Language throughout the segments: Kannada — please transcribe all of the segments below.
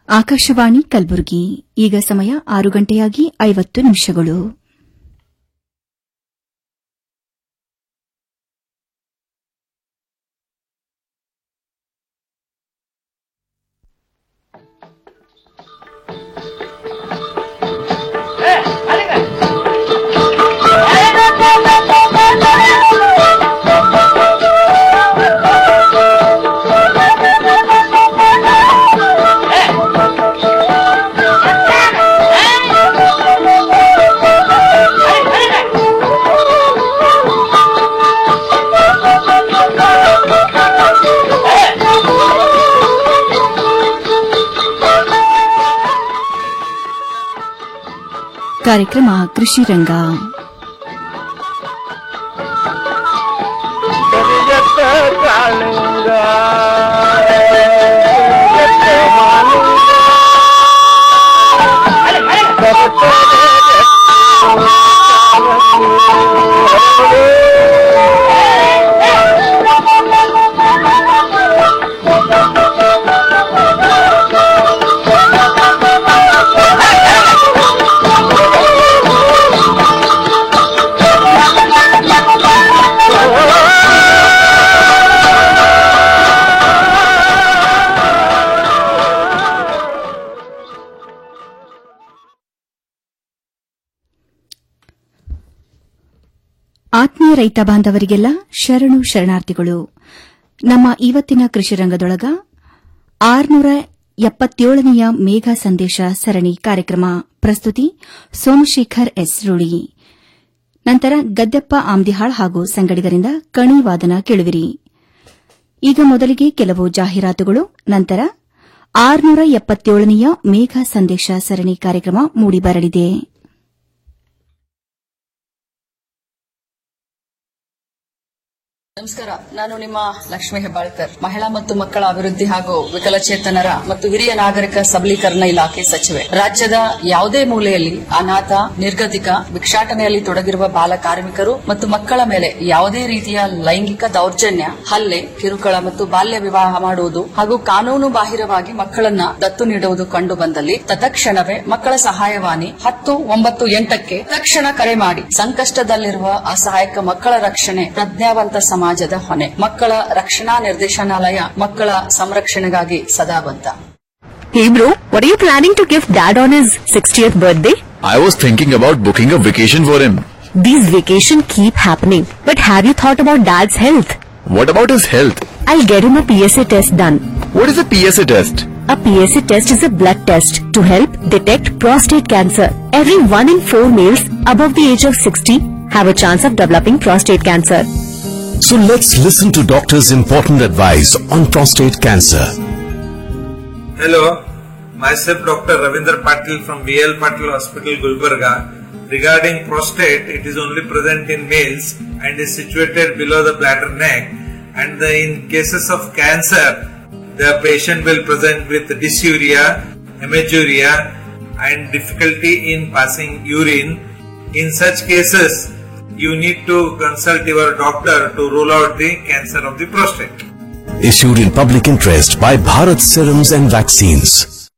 ಆಕಾಶವಾಣಿ ಕಲಬುರಗಿ ಈಗ ಸಮಯ ಆರು ಗಂಟೆಯಾಗಿ ಐವತ್ತು ನಿಮಿಷಗಳು ಕಾರ್ಯಕ್ರಮ ಕೃಷಿ ರಂಗ ಕರಿಯತ್ತ ಕಾಳಿಂಗ ಕರಿಯತ್ತ ಮಾಲಿಂಗ ಆತ್ಮೀಯ ರೈತ ಬಾಂಧವರಿಗೆಲ್ಲ ಶರಣು ಶರಣಾರ್ಥಿಗಳು ನಮ್ಮ ಇವತ್ತಿನ ಕೃಷಿ ರಂಗದೊಳಗ ಆರ್ನೂರ ಎಪ್ಪತ್ತೇಳನೆಯ ಮೇಘ ಸಂದೇಶ ಸರಣಿ ಕಾರ್ಯಕ್ರಮ ಪ್ರಸ್ತುತಿ ಸೋಮಶೇಖರ್ ಎಸ್ ರೂಳಿ ನಂತರ ಗದ್ದೆಪ್ಪ ಆಮ್ದಿಹಾಳ್ ಹಾಗೂ ಸಂಗಡಿಗರಿಂದ ಕಣಿ ವಾದನ ಕೇಳುವಿರಿ ಈಗ ಮೊದಲಿಗೆ ಕೆಲವು ಜಾಹೀರಾತುಗಳು ನಂತರ ಆರ್ನೂರ ಎಪ್ಪತ್ತೇಳನೆಯ ಮೇಘ ಸಂದೇಶ ಸರಣಿ ಕಾರ್ಯಕ್ರಮ ಮೂಡಿಬರಲಿದೆ ನಮಸ್ಕಾರ ನಾನು ನಿಮ್ಮ ಲಕ್ಷ್ಮೀ ಹೆಬ್ಬಾಳ್ಕರ್ ಮಹಿಳಾ ಮತ್ತು ಮಕ್ಕಳ ಅಭಿವೃದ್ಧಿ ಹಾಗೂ ವಿಕಲಚೇತನರ ಮತ್ತು ಹಿರಿಯ ನಾಗರಿಕ ಸಬಲೀಕರಣ ಇಲಾಖೆ ಸಚಿವೆ ರಾಜ್ಯದ ಯಾವುದೇ ಮೂಲೆಯಲ್ಲಿ ಅನಾಥ ನಿರ್ಗತಿಕ ಭಿಕ್ಷಾಟನೆಯಲ್ಲಿ ತೊಡಗಿರುವ ಬಾಲ ಕಾರ್ಮಿಕರು ಮತ್ತು ಮಕ್ಕಳ ಮೇಲೆ ಯಾವುದೇ ರೀತಿಯ ಲೈಂಗಿಕ ದೌರ್ಜನ್ಯ ಹಲ್ಲೆ ಕಿರುಕುಳ ಮತ್ತು ಬಾಲ್ಯ ವಿವಾಹ ಮಾಡುವುದು ಹಾಗೂ ಕಾನೂನು ಬಾಹಿರವಾಗಿ ಮಕ್ಕಳನ್ನ ದತ್ತು ನೀಡುವುದು ಕಂಡು ಬಂದಲ್ಲಿ ತತ್ಕ್ಷಣವೇ ಮಕ್ಕಳ ಸಹಾಯವಾಣಿ ಹತ್ತು ಒಂಬತ್ತು ಎಂಟಕ್ಕೆ ತಕ್ಷಣ ಕರೆ ಮಾಡಿ ಸಂಕಷ್ಟದಲ್ಲಿರುವ ಅಸಹಾಯಕ ಮಕ್ಕಳ ರಕ್ಷಣೆ ಪ್ರಜ್ಞಾವಂತ ಸಮಾಜದ ಹೊಣೆ ಮಕ್ಕಳ ರಕ್ಷಣಾ ನಿರ್ದೇಶನಾಲಯ ಮಕ್ಕಳ ಸಂರಕ್ಷಣೆಗಾಗಿ ಸದಾ ಬದ್ಧ Hey bro, what are you planning to give dad on his 60th birthday? I was thinking about booking a vacation for him. These vacation keep happening. But have you thought about dad's health? What about his health? I'll get him a PSA test done. What is a PSA test? A PSA test is a blood test to help detect prostate cancer. Every one in four males above the age of 60 have a chance of developing prostate cancer. So let's listen to doctors' important advice on prostate cancer. Hello, myself Dr. Ravindra Patil from BL Patil Hospital, Gulbarga. Regarding prostate, it is only present in males and is situated below the bladder neck. And the, in cases of cancer, the patient will present with dysuria, hematuria, and difficulty in passing urine. In such cases, you need to consult your doctor to rule out the cancer of the prostate. Issued in public interest by Bharat Serums and Vaccines.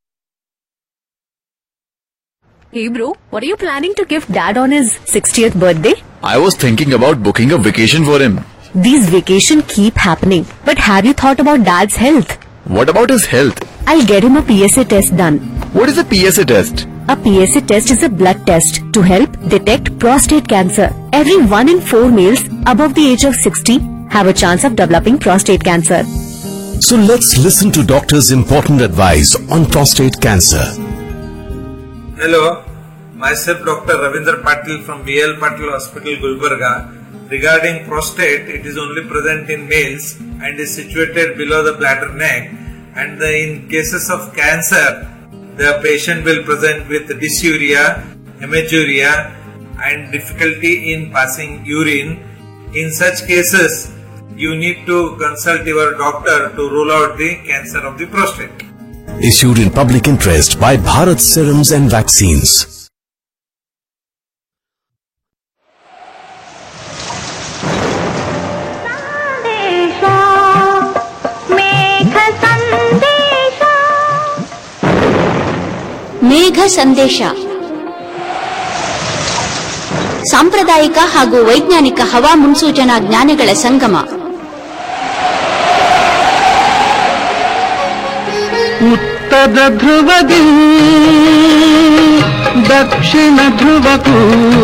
Hey bro, what are you planning to give dad on his 60th birthday? I was thinking about booking a vacation for him. These vacation keep happening. But have you thought about dad's health? What about his health? I'll get him a PSA test done. What is a PSA test? A PSA test is a blood test to help detect prostate cancer. Every one in four males above the age of 60 have a chance of developing prostate cancer. So let's listen to doctors' important advice on prostate cancer. Hello, myself Dr. Ravindra Patil from BL Patil Hospital, Gulbarga. Regarding prostate, it is only present in males and is situated below the bladder neck. And the, in cases of cancer, the patient will present with dysuria, hematuria, and difficulty in passing urine. In such cases, you need to consult your doctor to rule out the cancer of the prostate. Issued in public interest by Bharat Serums and Vaccines. ಸಂದೇಶ ಮೇಘ ಸಂದೇಶ ಮೇಘ ಸಂದೇಶ ಸಾಂಪ್ರದಾಯಿಕ ಹಾಗೂ ವೈಜ್ಞಾನಿಕ ಹವಾ ಮುನ್ಸೂಚನಾ ಜ್ಞಾನಗಳ ಸಂಗಮ ಉತ್ತರ ಧ್ರುವದಿ ದಕ್ಷಿಣ ಧ್ರುವಕ್ಕೂ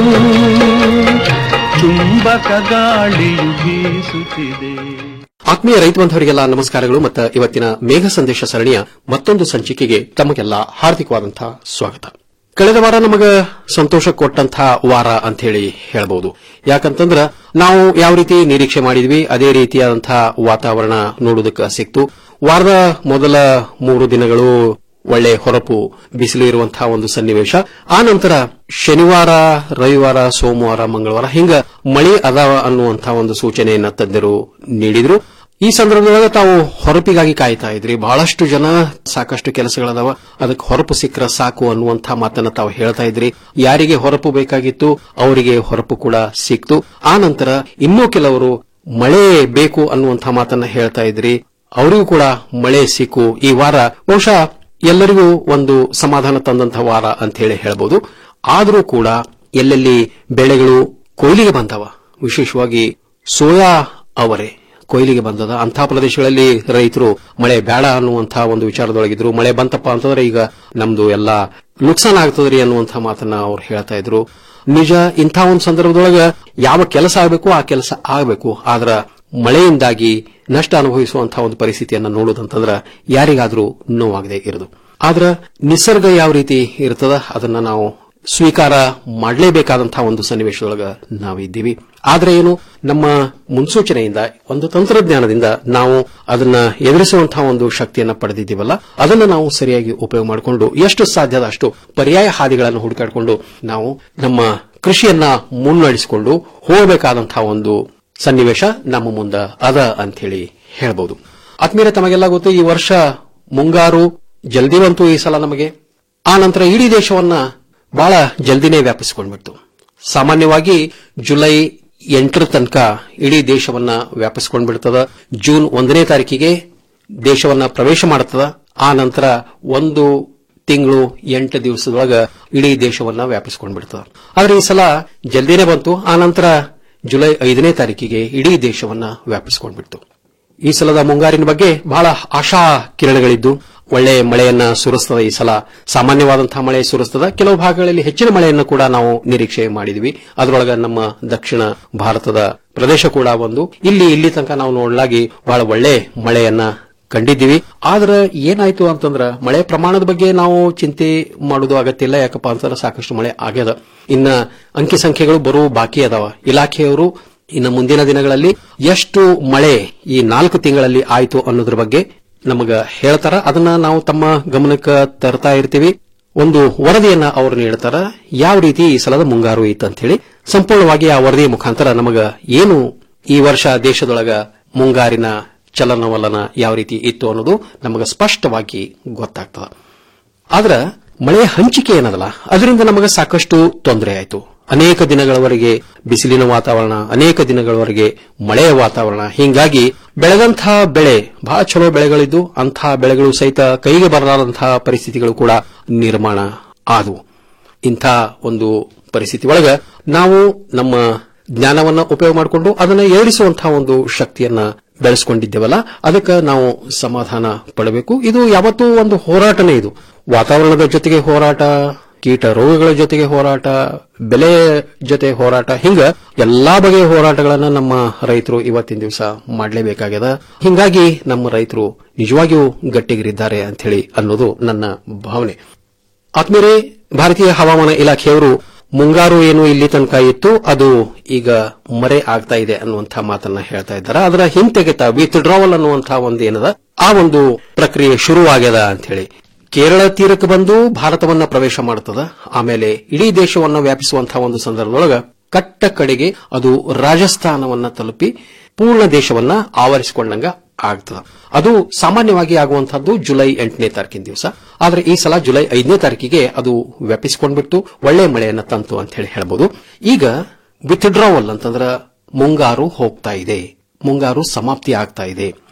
ಚುಂಬಕ ಗಾಳಿಯು ಬೀಸುತ್ತಿದೆ ಆತ್ಮೀಯ ರೈತ ಬಾಂಧವರಿಗೆಲ್ಲ ನಮಸ್ಕಾರಗಳು ಮತ್ತು ಇವತ್ತಿನ ಮೇಘ ಸಂದೇಶ ಸರಣಿಯ ಮತ್ತೊಂದು ಸಂಚಿಕೆಗೆ ತಮಗೆಲ್ಲ ಹಾರ್ದಿಕವಾದಂತಹ ಸ್ವಾಗತ ಕಳೆದ ವಾರ ನಮಗ ಸಂತೋಷ ಕೊಟ್ಟಂತಹ ವಾರ ಅಂತ ಹೇಳಿ ಹೇಳಬಹುದು ಯಾಕಂತಂದ್ರ ನಾವು ಯಾವ ರೀತಿ ನಿರೀಕ್ಷೆ ಮಾಡಿದ್ವಿ ಅದೇ ರೀತಿಯಾದಂತಹ ವಾತಾವರಣ ನೋಡುವುದಕ್ಕೆ ಸಿಕ್ತು ವಾರದ ಮೊದಲ ಮೂರು ದಿನಗಳು ಒಳ್ಳೆ ಹೊರಪು ಬಿಸಿಲು ಇರುವಂತಹ ಒಂದು ಸನ್ನಿವೇಶ ಆ ನಂತರ ಶನಿವಾರ ರವಿವಾರ ಸೋಮವಾರ ಮಂಗಳವಾರ ಹಿಂಗ ಮಳೆ ಅದಾವ ಅನ್ನುವಂತಹ ಒಂದು ಸೂಚನೆಯನ್ನ ತಜ್ಞರು ನೀಡಿದ್ರು ಈ ಸಂದರ್ಭದೊಳಗೆ ತಾವು ಹೊರಪಿಗಾಗಿ ಕಾಯ್ತಾ ಇದ್ರಿ ಬಹಳಷ್ಟು ಜನ ಸಾಕಷ್ಟು ಕೆಲಸಗಳದಾವ ಅದಕ್ಕೆ ಹೊರಪು ಸಿಕ್ಕರ ಸಾಕು ಅನ್ನುವಂತಹ ಮಾತನ್ನ ತಾವು ಹೇಳ್ತಾ ಇದ್ರಿ ಯಾರಿಗೆ ಹೊರಪು ಬೇಕಾಗಿತ್ತು ಅವರಿಗೆ ಹೊರಪು ಕೂಡ ಸಿಕ್ತು ಆ ನಂತರ ಇನ್ನೂ ಕೆಲವರು ಮಳೆ ಬೇಕು ಅನ್ನುವಂತಹ ಮಾತನ್ನ ಹೇಳ್ತಾ ಇದ್ರಿ ಅವರಿಗೂ ಕೂಡ ಮಳೆ ಸಿಕ್ಕು ಈ ವಾರ ಬಹುಶಃ ಎಲ್ಲರಿಗೂ ಒಂದು ಸಮಾಧಾನ ತಂದಂತಹ ವಾರ ಅಂತ ಹೇಳಿ ಹೇಳಬಹುದು ಆದರೂ ಕೂಡ ಎಲ್ಲೆಲ್ಲಿ ಬೆಳೆಗಳು ಕೊಯ್ಲಿಗೆ ಬಂದವ ವಿಶೇಷವಾಗಿ ಸೋಯಾ ಅವರೆ ಕೊಯ್ಲಿಗೆ ಬಂದದ ಅಂತಹ ಪ್ರದೇಶಗಳಲ್ಲಿ ರೈತರು ಮಳೆ ಬೇಡ ಅನ್ನುವಂತಹ ಒಂದು ವಿಚಾರದೊಳಗಿದ್ರು ಮಳೆ ಬಂತಪ್ಪ ಅಂತಂದ್ರೆ ಈಗ ನಮ್ದು ಎಲ್ಲ ನುಕ್ಸಾನ್ ಆಗ್ತದ್ರಿ ಅನ್ನುವಂತಹ ಮಾತನ್ನ ಅವ್ರು ಹೇಳ್ತಾ ಇದ್ರು ನಿಜ ಇಂಥ ಒಂದು ಸಂದರ್ಭದೊಳಗ ಯಾವ ಕೆಲಸ ಆಗಬೇಕು ಆ ಕೆಲಸ ಆಗಬೇಕು ಆದ್ರ ಮಳೆಯಿಂದಾಗಿ ನಷ್ಟ ಅನುಭವಿಸುವಂತಹ ಒಂದು ಪರಿಸ್ಥಿತಿಯನ್ನ ನೋಡುದಂತಂದ್ರ ಯಾರಿಗಾದ್ರೂ ನೋವಾಗದೆ ಇರದು ಆದ್ರ ನಿಸರ್ಗ ಯಾವ ರೀತಿ ಇರ್ತದ ಅದನ್ನ ನಾವು ಸ್ವೀಕಾರ ಮಾಡಲೇಬೇಕಾದಂತಹ ಒಂದು ಸನ್ನಿವೇಶದೊಳಗ ನಾವಿದ್ದೀವಿ ಆದ್ರೆ ಏನು ನಮ್ಮ ಮುನ್ಸೂಚನೆಯಿಂದ ಒಂದು ತಂತ್ರಜ್ಞಾನದಿಂದ ನಾವು ಅದನ್ನ ಎದುರಿಸುವಂತಹ ಒಂದು ಶಕ್ತಿಯನ್ನ ಪಡೆದಿದ್ದೀವಲ್ಲ ಅದನ್ನ ನಾವು ಸರಿಯಾಗಿ ಉಪಯೋಗ ಮಾಡಿಕೊಂಡು ಎಷ್ಟು ಸಾಧ್ಯದ ಅಷ್ಟು ಪರ್ಯಾಯ ಹಾದಿಗಳನ್ನು ಹುಡುಕಾಡಿಕೊಂಡು ನಾವು ನಮ್ಮ ಕೃಷಿಯನ್ನ ಮುನ್ನಡೆಸಿಕೊಂಡು ಹೋಗಬೇಕಾದಂತಹ ಒಂದು ಸನ್ನಿವೇಶ ನಮ್ಮ ಮುಂದ ಅದ ಅಂತ ಹೇಳಿ ಹೇಳಬಹುದು ಆತ್ಮೀಯ ತಮಗೆಲ್ಲ ಗೊತ್ತು ಈ ವರ್ಷ ಮುಂಗಾರು ಜಲ್ದಿ ಬಂತು ಈ ಸಲ ನಮಗೆ ಆ ನಂತರ ಇಡೀ ದೇಶವನ್ನ ಬಹಳ ಜಲ್ದಿನೇ ವ್ಯಾಪಿಸಿಕೊಂಡ್ಬಿಡ್ತು ಸಾಮಾನ್ಯವಾಗಿ ಜುಲೈ ಎಂಟರ ತನಕ ಇಡೀ ದೇಶವನ್ನ ವ್ಯಾಪಿಸಿಕೊಂಡ್ಬಿಡ್ತದ ಜೂನ್ ಒಂದನೇ ತಾರೀಕಿಗೆ ದೇಶವನ್ನ ಪ್ರವೇಶ ಮಾಡುತ್ತದ ಆ ನಂತರ ಒಂದು ತಿಂಗಳು ಎಂಟು ದಿವಸದೊಳಗ ಇಡೀ ದೇಶವನ್ನ ವ್ಯಾಪಿಸಿಕೊಂಡ್ಬಿಡ್ತದ ಆದ್ರೆ ಈ ಸಲ ಜಲ್ದಿನೇ ಬಂತು ಆ ನಂತರ ಜುಲೈ ಐದನೇ ತಾರೀಕಿಗೆ ಇಡೀ ದೇಶವನ್ನ ವ್ಯಾಪಿಸಿಕೊಂಡ್ಬಿಡ್ತು ಈ ಸಲದ ಮುಂಗಾರಿನ ಬಗ್ಗೆ ಬಹಳ ಆಶಾ ಕಿರಣಗಳಿದ್ದು ಒಳ್ಳೆ ಮಳೆಯನ್ನ ಸುರಿಸ್ತದ ಈ ಸಲ ಸಾಮಾನ್ಯವಾದಂತಹ ಮಳೆ ಸುರಿಸ್ತದ ಕೆಲವು ಭಾಗಗಳಲ್ಲಿ ಹೆಚ್ಚಿನ ಮಳೆಯನ್ನು ಕೂಡ ನಾವು ನಿರೀಕ್ಷೆ ಮಾಡಿದ್ವಿ ಅದರೊಳಗ ನಮ್ಮ ದಕ್ಷಿಣ ಭಾರತದ ಪ್ರದೇಶ ಕೂಡ ಒಂದು ಇಲ್ಲಿ ಇಲ್ಲಿ ತನಕ ನಾವು ನೋಡಲಾಗಿ ಬಹಳ ಒಳ್ಳೆ ಮಳೆಯನ್ನ ಕಂಡಿದ್ದೀವಿ ಆದ್ರೆ ಏನಾಯ್ತು ಅಂತಂದ್ರ ಮಳೆ ಪ್ರಮಾಣದ ಬಗ್ಗೆ ನಾವು ಚಿಂತೆ ಮಾಡುವುದು ಅಗತ್ಯ ಇಲ್ಲ ಯಾಕಪ್ಪ ಅಂತಂದ್ರೆ ಸಾಕಷ್ಟು ಮಳೆ ಆಗ್ಯದ ಇನ್ನ ಅಂಕಿ ಸಂಖ್ಯೆಗಳು ಬರುವ ಬಾಕಿ ಅದಾವ ಇಲಾಖೆಯವರು ಇನ್ನು ಮುಂದಿನ ದಿನಗಳಲ್ಲಿ ಎಷ್ಟು ಮಳೆ ಈ ನಾಲ್ಕು ತಿಂಗಳಲ್ಲಿ ಆಯ್ತು ಅನ್ನೋದ್ರ ಬಗ್ಗೆ ನಮಗ ಹೇಳ್ತಾರ ಅದನ್ನ ನಾವು ತಮ್ಮ ಗಮನಕ್ಕೆ ತರ್ತಾ ಇರ್ತೀವಿ ಒಂದು ವರದಿಯನ್ನ ಅವರು ನೀಡ್ತಾರ ಯಾವ ರೀತಿ ಈ ಸಲದ ಮುಂಗಾರು ಇತ್ತು ಅಂತ ಹೇಳಿ ಸಂಪೂರ್ಣವಾಗಿ ಆ ವರದಿಯ ಮುಖಾಂತರ ನಮಗ ಏನು ಈ ವರ್ಷ ದೇಶದೊಳಗ ಮುಂಗಾರಿನ ಚಲನವಲನ ಯಾವ ರೀತಿ ಇತ್ತು ಅನ್ನೋದು ನಮಗ ಸ್ಪಷ್ಟವಾಗಿ ಗೊತ್ತಾಗ್ತದ ಆದ್ರ ಮಳೆಯ ಹಂಚಿಕೆ ಏನದಲ್ಲ ಅದರಿಂದ ನಮಗೆ ಸಾಕಷ್ಟು ತೊಂದರೆ ಆಯಿತು ಅನೇಕ ದಿನಗಳವರೆಗೆ ಬಿಸಿಲಿನ ವಾತಾವರಣ ಅನೇಕ ದಿನಗಳವರೆಗೆ ಮಳೆಯ ವಾತಾವರಣ ಹೀಗಾಗಿ ಬೆಳೆದಂತಹ ಬೆಳೆ ಬಹಳ ಚಲೋ ಬೆಳೆಗಳಿದ್ದು ಅಂತಹ ಬೆಳೆಗಳು ಸಹಿತ ಕೈಗೆ ಬರಲಾದಂತಹ ಪರಿಸ್ಥಿತಿಗಳು ಕೂಡ ನಿರ್ಮಾಣ ಆದವು ಇಂಥ ಒಂದು ಪರಿಸ್ಥಿತಿ ಒಳಗ ನಾವು ನಮ್ಮ ಜ್ಞಾನವನ್ನ ಉಪಯೋಗ ಮಾಡಿಕೊಂಡು ಅದನ್ನ ಏರಿಸುವಂತಹ ಒಂದು ಶಕ್ತಿಯನ್ನ ಬೆಳೆಸ್ಕೊಂಡಿದ್ದೇವಲ್ಲ ಅದಕ್ಕೆ ನಾವು ಸಮಾಧಾನ ಪಡಬೇಕು ಇದು ಯಾವತ್ತೂ ಒಂದು ಹೋರಾಟನೇ ಇದು ವಾತಾವರಣದ ಜೊತೆಗೆ ಹೋರಾಟ ಕೀಟ ರೋಗಗಳ ಜೊತೆಗೆ ಹೋರಾಟ ಬೆಲೆ ಜೊತೆ ಹೋರಾಟ ಹಿಂಗ ಎಲ್ಲಾ ಬಗೆಯ ಹೋರಾಟಗಳನ್ನ ನಮ್ಮ ರೈತರು ಇವತ್ತಿನ ದಿವಸ ಮಾಡಲೇಬೇಕಾಗ್ಯದ ಹಿಂಗಾಗಿ ನಮ್ಮ ರೈತರು ನಿಜವಾಗಿಯೂ ಗಟ್ಟಿಗಿರಿದ್ದಾರೆ ಅಂತ ಹೇಳಿ ಅನ್ನೋದು ನನ್ನ ಭಾವನೆ ಆತ್ಮೀಯರೇ ಭಾರತೀಯ ಹವಾಮಾನ ಇಲಾಖೆಯವರು ಮುಂಗಾರು ಏನು ಇಲ್ಲಿ ತನಕ ಇತ್ತು ಅದು ಈಗ ಮರೆ ಆಗ್ತಾ ಇದೆ ಅನ್ನುವಂತಹ ಮಾತನ್ನ ಹೇಳ್ತಾ ಇದ್ದಾರೆ ಅದರ ಹಿಂತೆಗೆತ ವಿತ್ಡ್ರಾವಲ್ ಅನ್ನುವಂತಹ ಒಂದು ಏನದ ಆ ಒಂದು ಪ್ರಕ್ರಿಯೆ ಶುರುವಾಗ್ಯದ ಅಂತ ಹೇಳಿ ಕೇರಳ ತೀರಕ್ಕೆ ಬಂದು ಭಾರತವನ್ನ ಪ್ರವೇಶ ಮಾಡುತ್ತದ ಆಮೇಲೆ ಇಡೀ ದೇಶವನ್ನ ವ್ಯಾಪಿಸುವಂತಹ ಒಂದು ಸಂದರ್ಭದೊಳಗ ಕಟ್ಟ ಕಡೆಗೆ ಅದು ರಾಜಸ್ಥಾನವನ್ನ ತಲುಪಿ ಪೂರ್ಣ ದೇಶವನ್ನ ಆವರಿಸಿಕೊಂಡಂಗ ಆಗ್ತದ ಅದು ಸಾಮಾನ್ಯವಾಗಿ ಆಗುವಂತಹದ್ದು ಜುಲೈ ಎಂಟನೇ ತಾರೀಕಿನ ದಿವಸ ಆದ್ರೆ ಈ ಸಲ ಜುಲೈ ಐದನೇ ತಾರೀಕಿಗೆ ಅದು ವ್ಯಾಪಿಸಿಕೊಂಡ್ಬಿಟ್ಟು ಒಳ್ಳೆ ಮಳೆಯನ್ನ ತಂತು ಅಂತ ಹೇಳಿ ಹೇಳಬಹುದು ಈಗ ವಿತ್ಡ್ರಾವಲ್ ಅಂತಂದ್ರ ಮುಂಗಾರು ಹೋಗ್ತಾ ಇದೆ ಮುಂಗಾರು ಸಮಾಪ್ತಿ ಆಗ್ತಾ ಇದೆ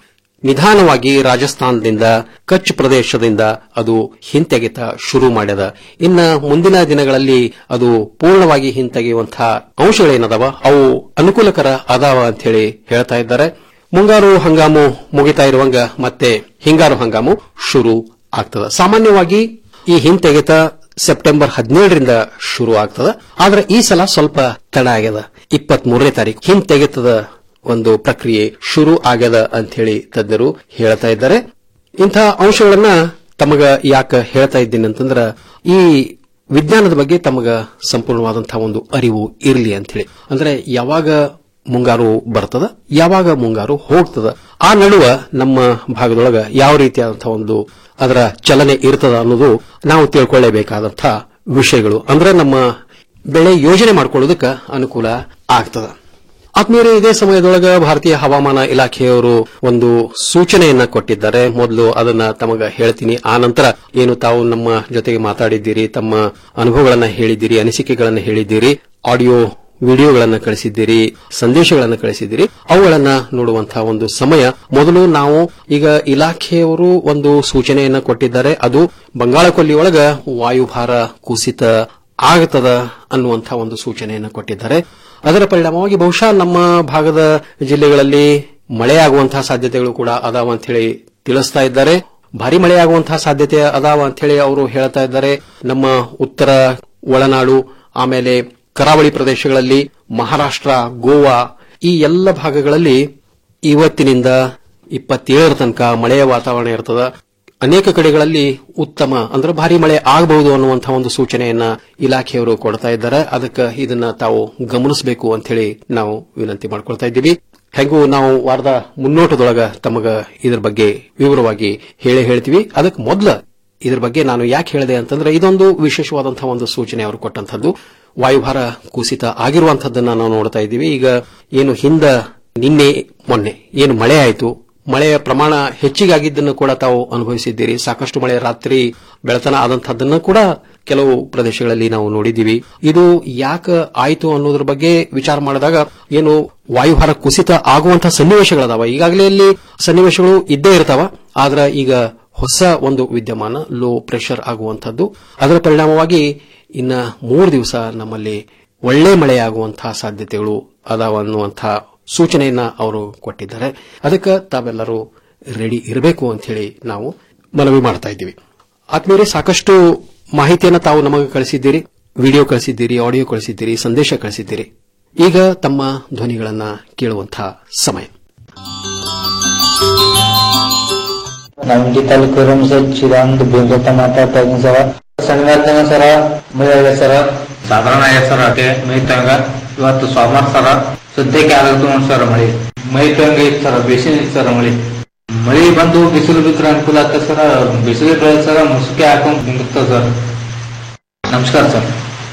ನಿಧಾನವಾಗಿ ರಾಜಸ್ಥಾನದಿಂದ ಕಚ್ ಪ್ರದೇಶದಿಂದ ಅದು ಹಿಂತೆಗೆತ ಶುರು ಮಾಡ್ಯದ ಇನ್ನ ಮುಂದಿನ ದಿನಗಳಲ್ಲಿ ಅದು ಪೂರ್ಣವಾಗಿ ಹಿಂತೆಗೆಯುವಂತಹ ಅಂಶಗಳೇನದವ ಅವು ಅನುಕೂಲಕರ ಅದಾವ ಅಂತ ಹೇಳಿ ಹೇಳ್ತಾ ಇದ್ದಾರೆ ಮುಂಗಾರು ಹಂಗಾಮು ಮುಗಿತಾ ಇರುವಂಗ ಮತ್ತೆ ಹಿಂಗಾರು ಹಂಗಾಮು ಶುರು ಆಗ್ತದ ಸಾಮಾನ್ಯವಾಗಿ ಈ ಹಿಂತೆಗೆತ ಸೆಪ್ಟೆಂಬರ್ ಹದಿನೇಳರಿಂದ ಶುರು ಆಗ್ತದ ಆದ್ರೆ ಈ ಸಲ ಸ್ವಲ್ಪ ತಡ ಆಗ್ಯದ ಇಪ್ಪತ್ತ್ ಮೂರನೇ ತಾರೀಕು ಹಿಂತೆಗೆತದ ಒಂದು ಪ್ರಕ್ರಿಯೆ ಶುರು ಆಗ್ಯದ ಅಂತ ಹೇಳಿ ತಜ್ಞರು ಹೇಳ್ತಾ ಇದ್ದಾರೆ ಇಂಥ ಅಂಶಗಳನ್ನ ತಮಗ ಯಾಕೆ ಹೇಳ್ತಾ ಇದ್ದೀನಿ ಅಂತಂದ್ರ ಈ ವಿಜ್ಞಾನದ ಬಗ್ಗೆ ತಮಗ ಸಂಪೂರ್ಣವಾದಂತಹ ಒಂದು ಅರಿವು ಇರಲಿ ಅಂತ ಹೇಳಿ ಅಂದ್ರೆ ಯಾವಾಗ ಮುಂಗಾರು ಬರ್ತದ ಯಾವಾಗ ಮುಂಗಾರು ಹೋಗ್ತದ ಆ ನಡುವ ನಮ್ಮ ಭಾಗದೊಳಗ ಯಾವ ರೀತಿಯಾದಂತಹ ಒಂದು ಅದರ ಚಲನೆ ಇರ್ತದ ಅನ್ನೋದು ನಾವು ತಿಳ್ಕೊಳ್ಳೇಬೇಕಾದಂತಹ ವಿಷಯಗಳು ಅಂದ್ರೆ ನಮ್ಮ ಬೆಳೆ ಯೋಜನೆ ಮಾಡ್ಕೊಳ್ಳೋದಕ್ಕೆ ಅನುಕೂಲ ಆಗ್ತದ ಆತ್ಮೀಯರೇ ಇದೇ ಸಮಯದೊಳಗ ಭಾರತೀಯ ಹವಾಮಾನ ಇಲಾಖೆಯವರು ಒಂದು ಸೂಚನೆಯನ್ನ ಕೊಟ್ಟಿದ್ದಾರೆ ಮೊದಲು ಅದನ್ನ ತಮಗ ಹೇಳ್ತೀನಿ ಆ ನಂತರ ಏನು ತಾವು ನಮ್ಮ ಜೊತೆಗೆ ಮಾತಾಡಿದ್ದೀರಿ ತಮ್ಮ ಅನುಭವಗಳನ್ನ ಹೇಳಿದ್ದೀರಿ ಅನಿಸಿಕೆಗಳನ್ನ ಹೇಳಿದ್ದೀರಿ ಆಡಿಯೋ ವಿಡಿಯೋಗಳನ್ನ ಕಳಿಸಿದ್ದೀರಿ ಸಂದೇಶಗಳನ್ನ ಕಳಿಸಿದ್ದೀರಿ ಅವುಗಳನ್ನ ನೋಡುವಂತಹ ಒಂದು ಸಮಯ ಮೊದಲು ನಾವು ಈಗ ಇಲಾಖೆಯವರು ಒಂದು ಸೂಚನೆಯನ್ನ ಕೊಟ್ಟಿದ್ದಾರೆ ಅದು ಬಂಗಾಳ ಕೊಲ್ಲಿಯೊಳಗ ವಾಯುಭಾರ ಕುಸಿತ ಆಗತದ ಅನ್ನುವಂತಹ ಒಂದು ಸೂಚನೆಯನ್ನ ಕೊಟ್ಟಿದ್ದಾರೆ ಅದರ ಪರಿಣಾಮವಾಗಿ ಬಹುಶಃ ನಮ್ಮ ಭಾಗದ ಜಿಲ್ಲೆಗಳಲ್ಲಿ ಮಳೆಯಾಗುವಂತಹ ಸಾಧ್ಯತೆಗಳು ಕೂಡ ಅದಾವ ಅಂತ ಹೇಳಿ ತಿಳಿಸ್ತಾ ಇದ್ದಾರೆ ಭಾರಿ ಮಳೆಯಾಗುವಂತಹ ಸಾಧ್ಯತೆ ಅದಾವ ಅಂತ ಹೇಳಿ ಅವರು ಹೇಳ್ತಾ ಇದ್ದಾರೆ ನಮ್ಮ ಉತ್ತರ ಒಳನಾಡು ಆಮೇಲೆ ಕರಾವಳಿ ಪ್ರದೇಶಗಳಲ್ಲಿ ಮಹಾರಾಷ್ಟ್ರ ಗೋವಾ ಈ ಎಲ್ಲ ಭಾಗಗಳಲ್ಲಿ ಇವತ್ತಿನಿಂದ ಇಪ್ಪತ್ತೇಳರ ತನಕ ಮಳೆಯ ವಾತಾವರಣ ಇರ್ತದ ಅನೇಕ ಕಡೆಗಳಲ್ಲಿ ಉತ್ತಮ ಅಂದ್ರೆ ಭಾರಿ ಮಳೆ ಆಗಬಹುದು ಅನ್ನುವಂತಹ ಒಂದು ಸೂಚನೆಯನ್ನ ಇಲಾಖೆಯವರು ಕೊಡ್ತಾ ಇದ್ದಾರೆ ಅದಕ್ಕೆ ಇದನ್ನ ತಾವು ಗಮನಿಸಬೇಕು ಅಂತ ಹೇಳಿ ನಾವು ವಿನಂತಿ ಮಾಡ್ಕೊಳ್ತಾ ಇದ್ದೀವಿ ಹೆಂಗೂ ನಾವು ವಾರದ ಮುನ್ನೋಟದೊಳಗ ತಮಗ ಇದರ ಬಗ್ಗೆ ವಿವರವಾಗಿ ಹೇಳೇ ಹೇಳ್ತೀವಿ ಅದಕ್ಕೆ ಮೊದಲ ಇದರ ಬಗ್ಗೆ ನಾನು ಯಾಕೆ ಹೇಳಿದೆ ಅಂತಂದ್ರೆ ಇದೊಂದು ವಿಶೇಷವಾದಂತಹ ಒಂದು ಸೂಚನೆ ಅವರು ಕೊಟ್ಟಂತದ್ದು ವಾಯುಭಾರ ಕುಸಿತ ಆಗಿರುವಂತಹದ್ದನ್ನ ನಾವು ನೋಡ್ತಾ ಇದ್ದೀವಿ ಈಗ ಏನು ಹಿಂದ ನಿನ್ನೆ ಮೊನ್ನೆ ಏನು ಮಳೆ ಆಯಿತು ಮಳೆಯ ಪ್ರಮಾಣ ಹೆಚ್ಚಿಗಾಗಿದ್ದನ್ನು ಕೂಡ ತಾವು ಅನುಭವಿಸಿದ್ದೀರಿ ಸಾಕಷ್ಟು ಮಳೆ ರಾತ್ರಿ ಬೆಳತನ ಆದಂತಹದ್ದನ್ನು ಕೂಡ ಕೆಲವು ಪ್ರದೇಶಗಳಲ್ಲಿ ನಾವು ನೋಡಿದ್ದೀವಿ ಇದು ಯಾಕೆ ಆಯಿತು ಅನ್ನೋದ್ರ ಬಗ್ಗೆ ವಿಚಾರ ಮಾಡಿದಾಗ ಏನು ವಾಯುಭಾರ ಕುಸಿತ ಆಗುವಂತಹ ಸನ್ನಿವೇಶಗಳದಾವ ಈಗಾಗಲೇ ಅಲ್ಲಿ ಸನ್ನಿವೇಶಗಳು ಇದ್ದೇ ಇರ್ತಾವ ಆದ್ರೆ ಈಗ ಹೊಸ ಒಂದು ವಿದ್ಯಮಾನ ಲೋ ಪ್ರೆಷರ್ ಆಗುವಂತಹದ್ದು ಅದರ ಪರಿಣಾಮವಾಗಿ ಇನ್ನ ಮೂರು ದಿವಸ ನಮ್ಮಲ್ಲಿ ಒಳ್ಳೆ ಮಳೆಯಾಗುವಂತಹ ಸಾಧ್ಯತೆಗಳು ಅದಾವ ಅನ್ನುವಂತಹ ಸೂಚನೆಯನ್ನ ಅವರು ಕೊಟ್ಟಿದ್ದಾರೆ ಅದಕ್ಕೆ ತಾವೆಲ್ಲರೂ ರೆಡಿ ಇರಬೇಕು ಅಂತ ಹೇಳಿ ನಾವು ಮನವಿ ಮಾಡ್ತಾ ಇದ್ದೀವಿ ಆದ್ಮೇಲೆ ಸಾಕಷ್ಟು ಮಾಹಿತಿಯನ್ನು ತಾವು ನಮಗೆ ಕಳಿಸಿದ್ದೀರಿ ವಿಡಿಯೋ ಕಳಿಸಿದ್ದೀರಿ ಆಡಿಯೋ ಕಳಿಸಿದ್ದೀರಿ ಸಂದೇಶ ಕಳಿಸಿದ್ದೀರಿ ಈಗ ತಮ್ಮ ಧ್ವನಿಗಳನ್ನ ಕೇಳುವಂತಹ ಸಮಯ ನಮ್ಗೆ ತಾಲೂಕು ಸರ್ ಚಿದಾನಂದ ಬೇಂದ್ರತ ಮಾತಾಡ್ತಾ ಇದ್ದೀನಿ ಸರ ಶನಿವಾರ ದಿನ ಸರ ಮಳೆ ಆಗಿದೆ ಸರ ಸಾಧಾರಣ ಆಗಿದೆ ಸರ್ ಅದೇ ಮೈ ತಂಗ ಇವತ್ತು ಸೋಮವಾರ ಸರ ಸದ್ಯಕ್ಕೆ ಆಗತ್ತು ನೋಡಿ ಸರ್ ಮಳಿ ಮೈ ತಂಗ ಇತ್ತು ಸರ್ ಬಿಸಿಲು ಇತ್ತು ಸರ್ ಮಳಿ ಮಳಿ ಬಂದು ಬಿಸಿಲು ಬಿದ್ರೆ ಅನುಕೂಲ ಆಗ್ತದೆ ಸರ್ ಬಿಸಿಲು ಬೆಳೆ ಸರ ಮುಸುಕೆ ಹಾಕೊಂಡ್ ನಿಂದಿರ್ತದೆ ಸರ್ ನಮಸ್ಕಾರ ಸರ್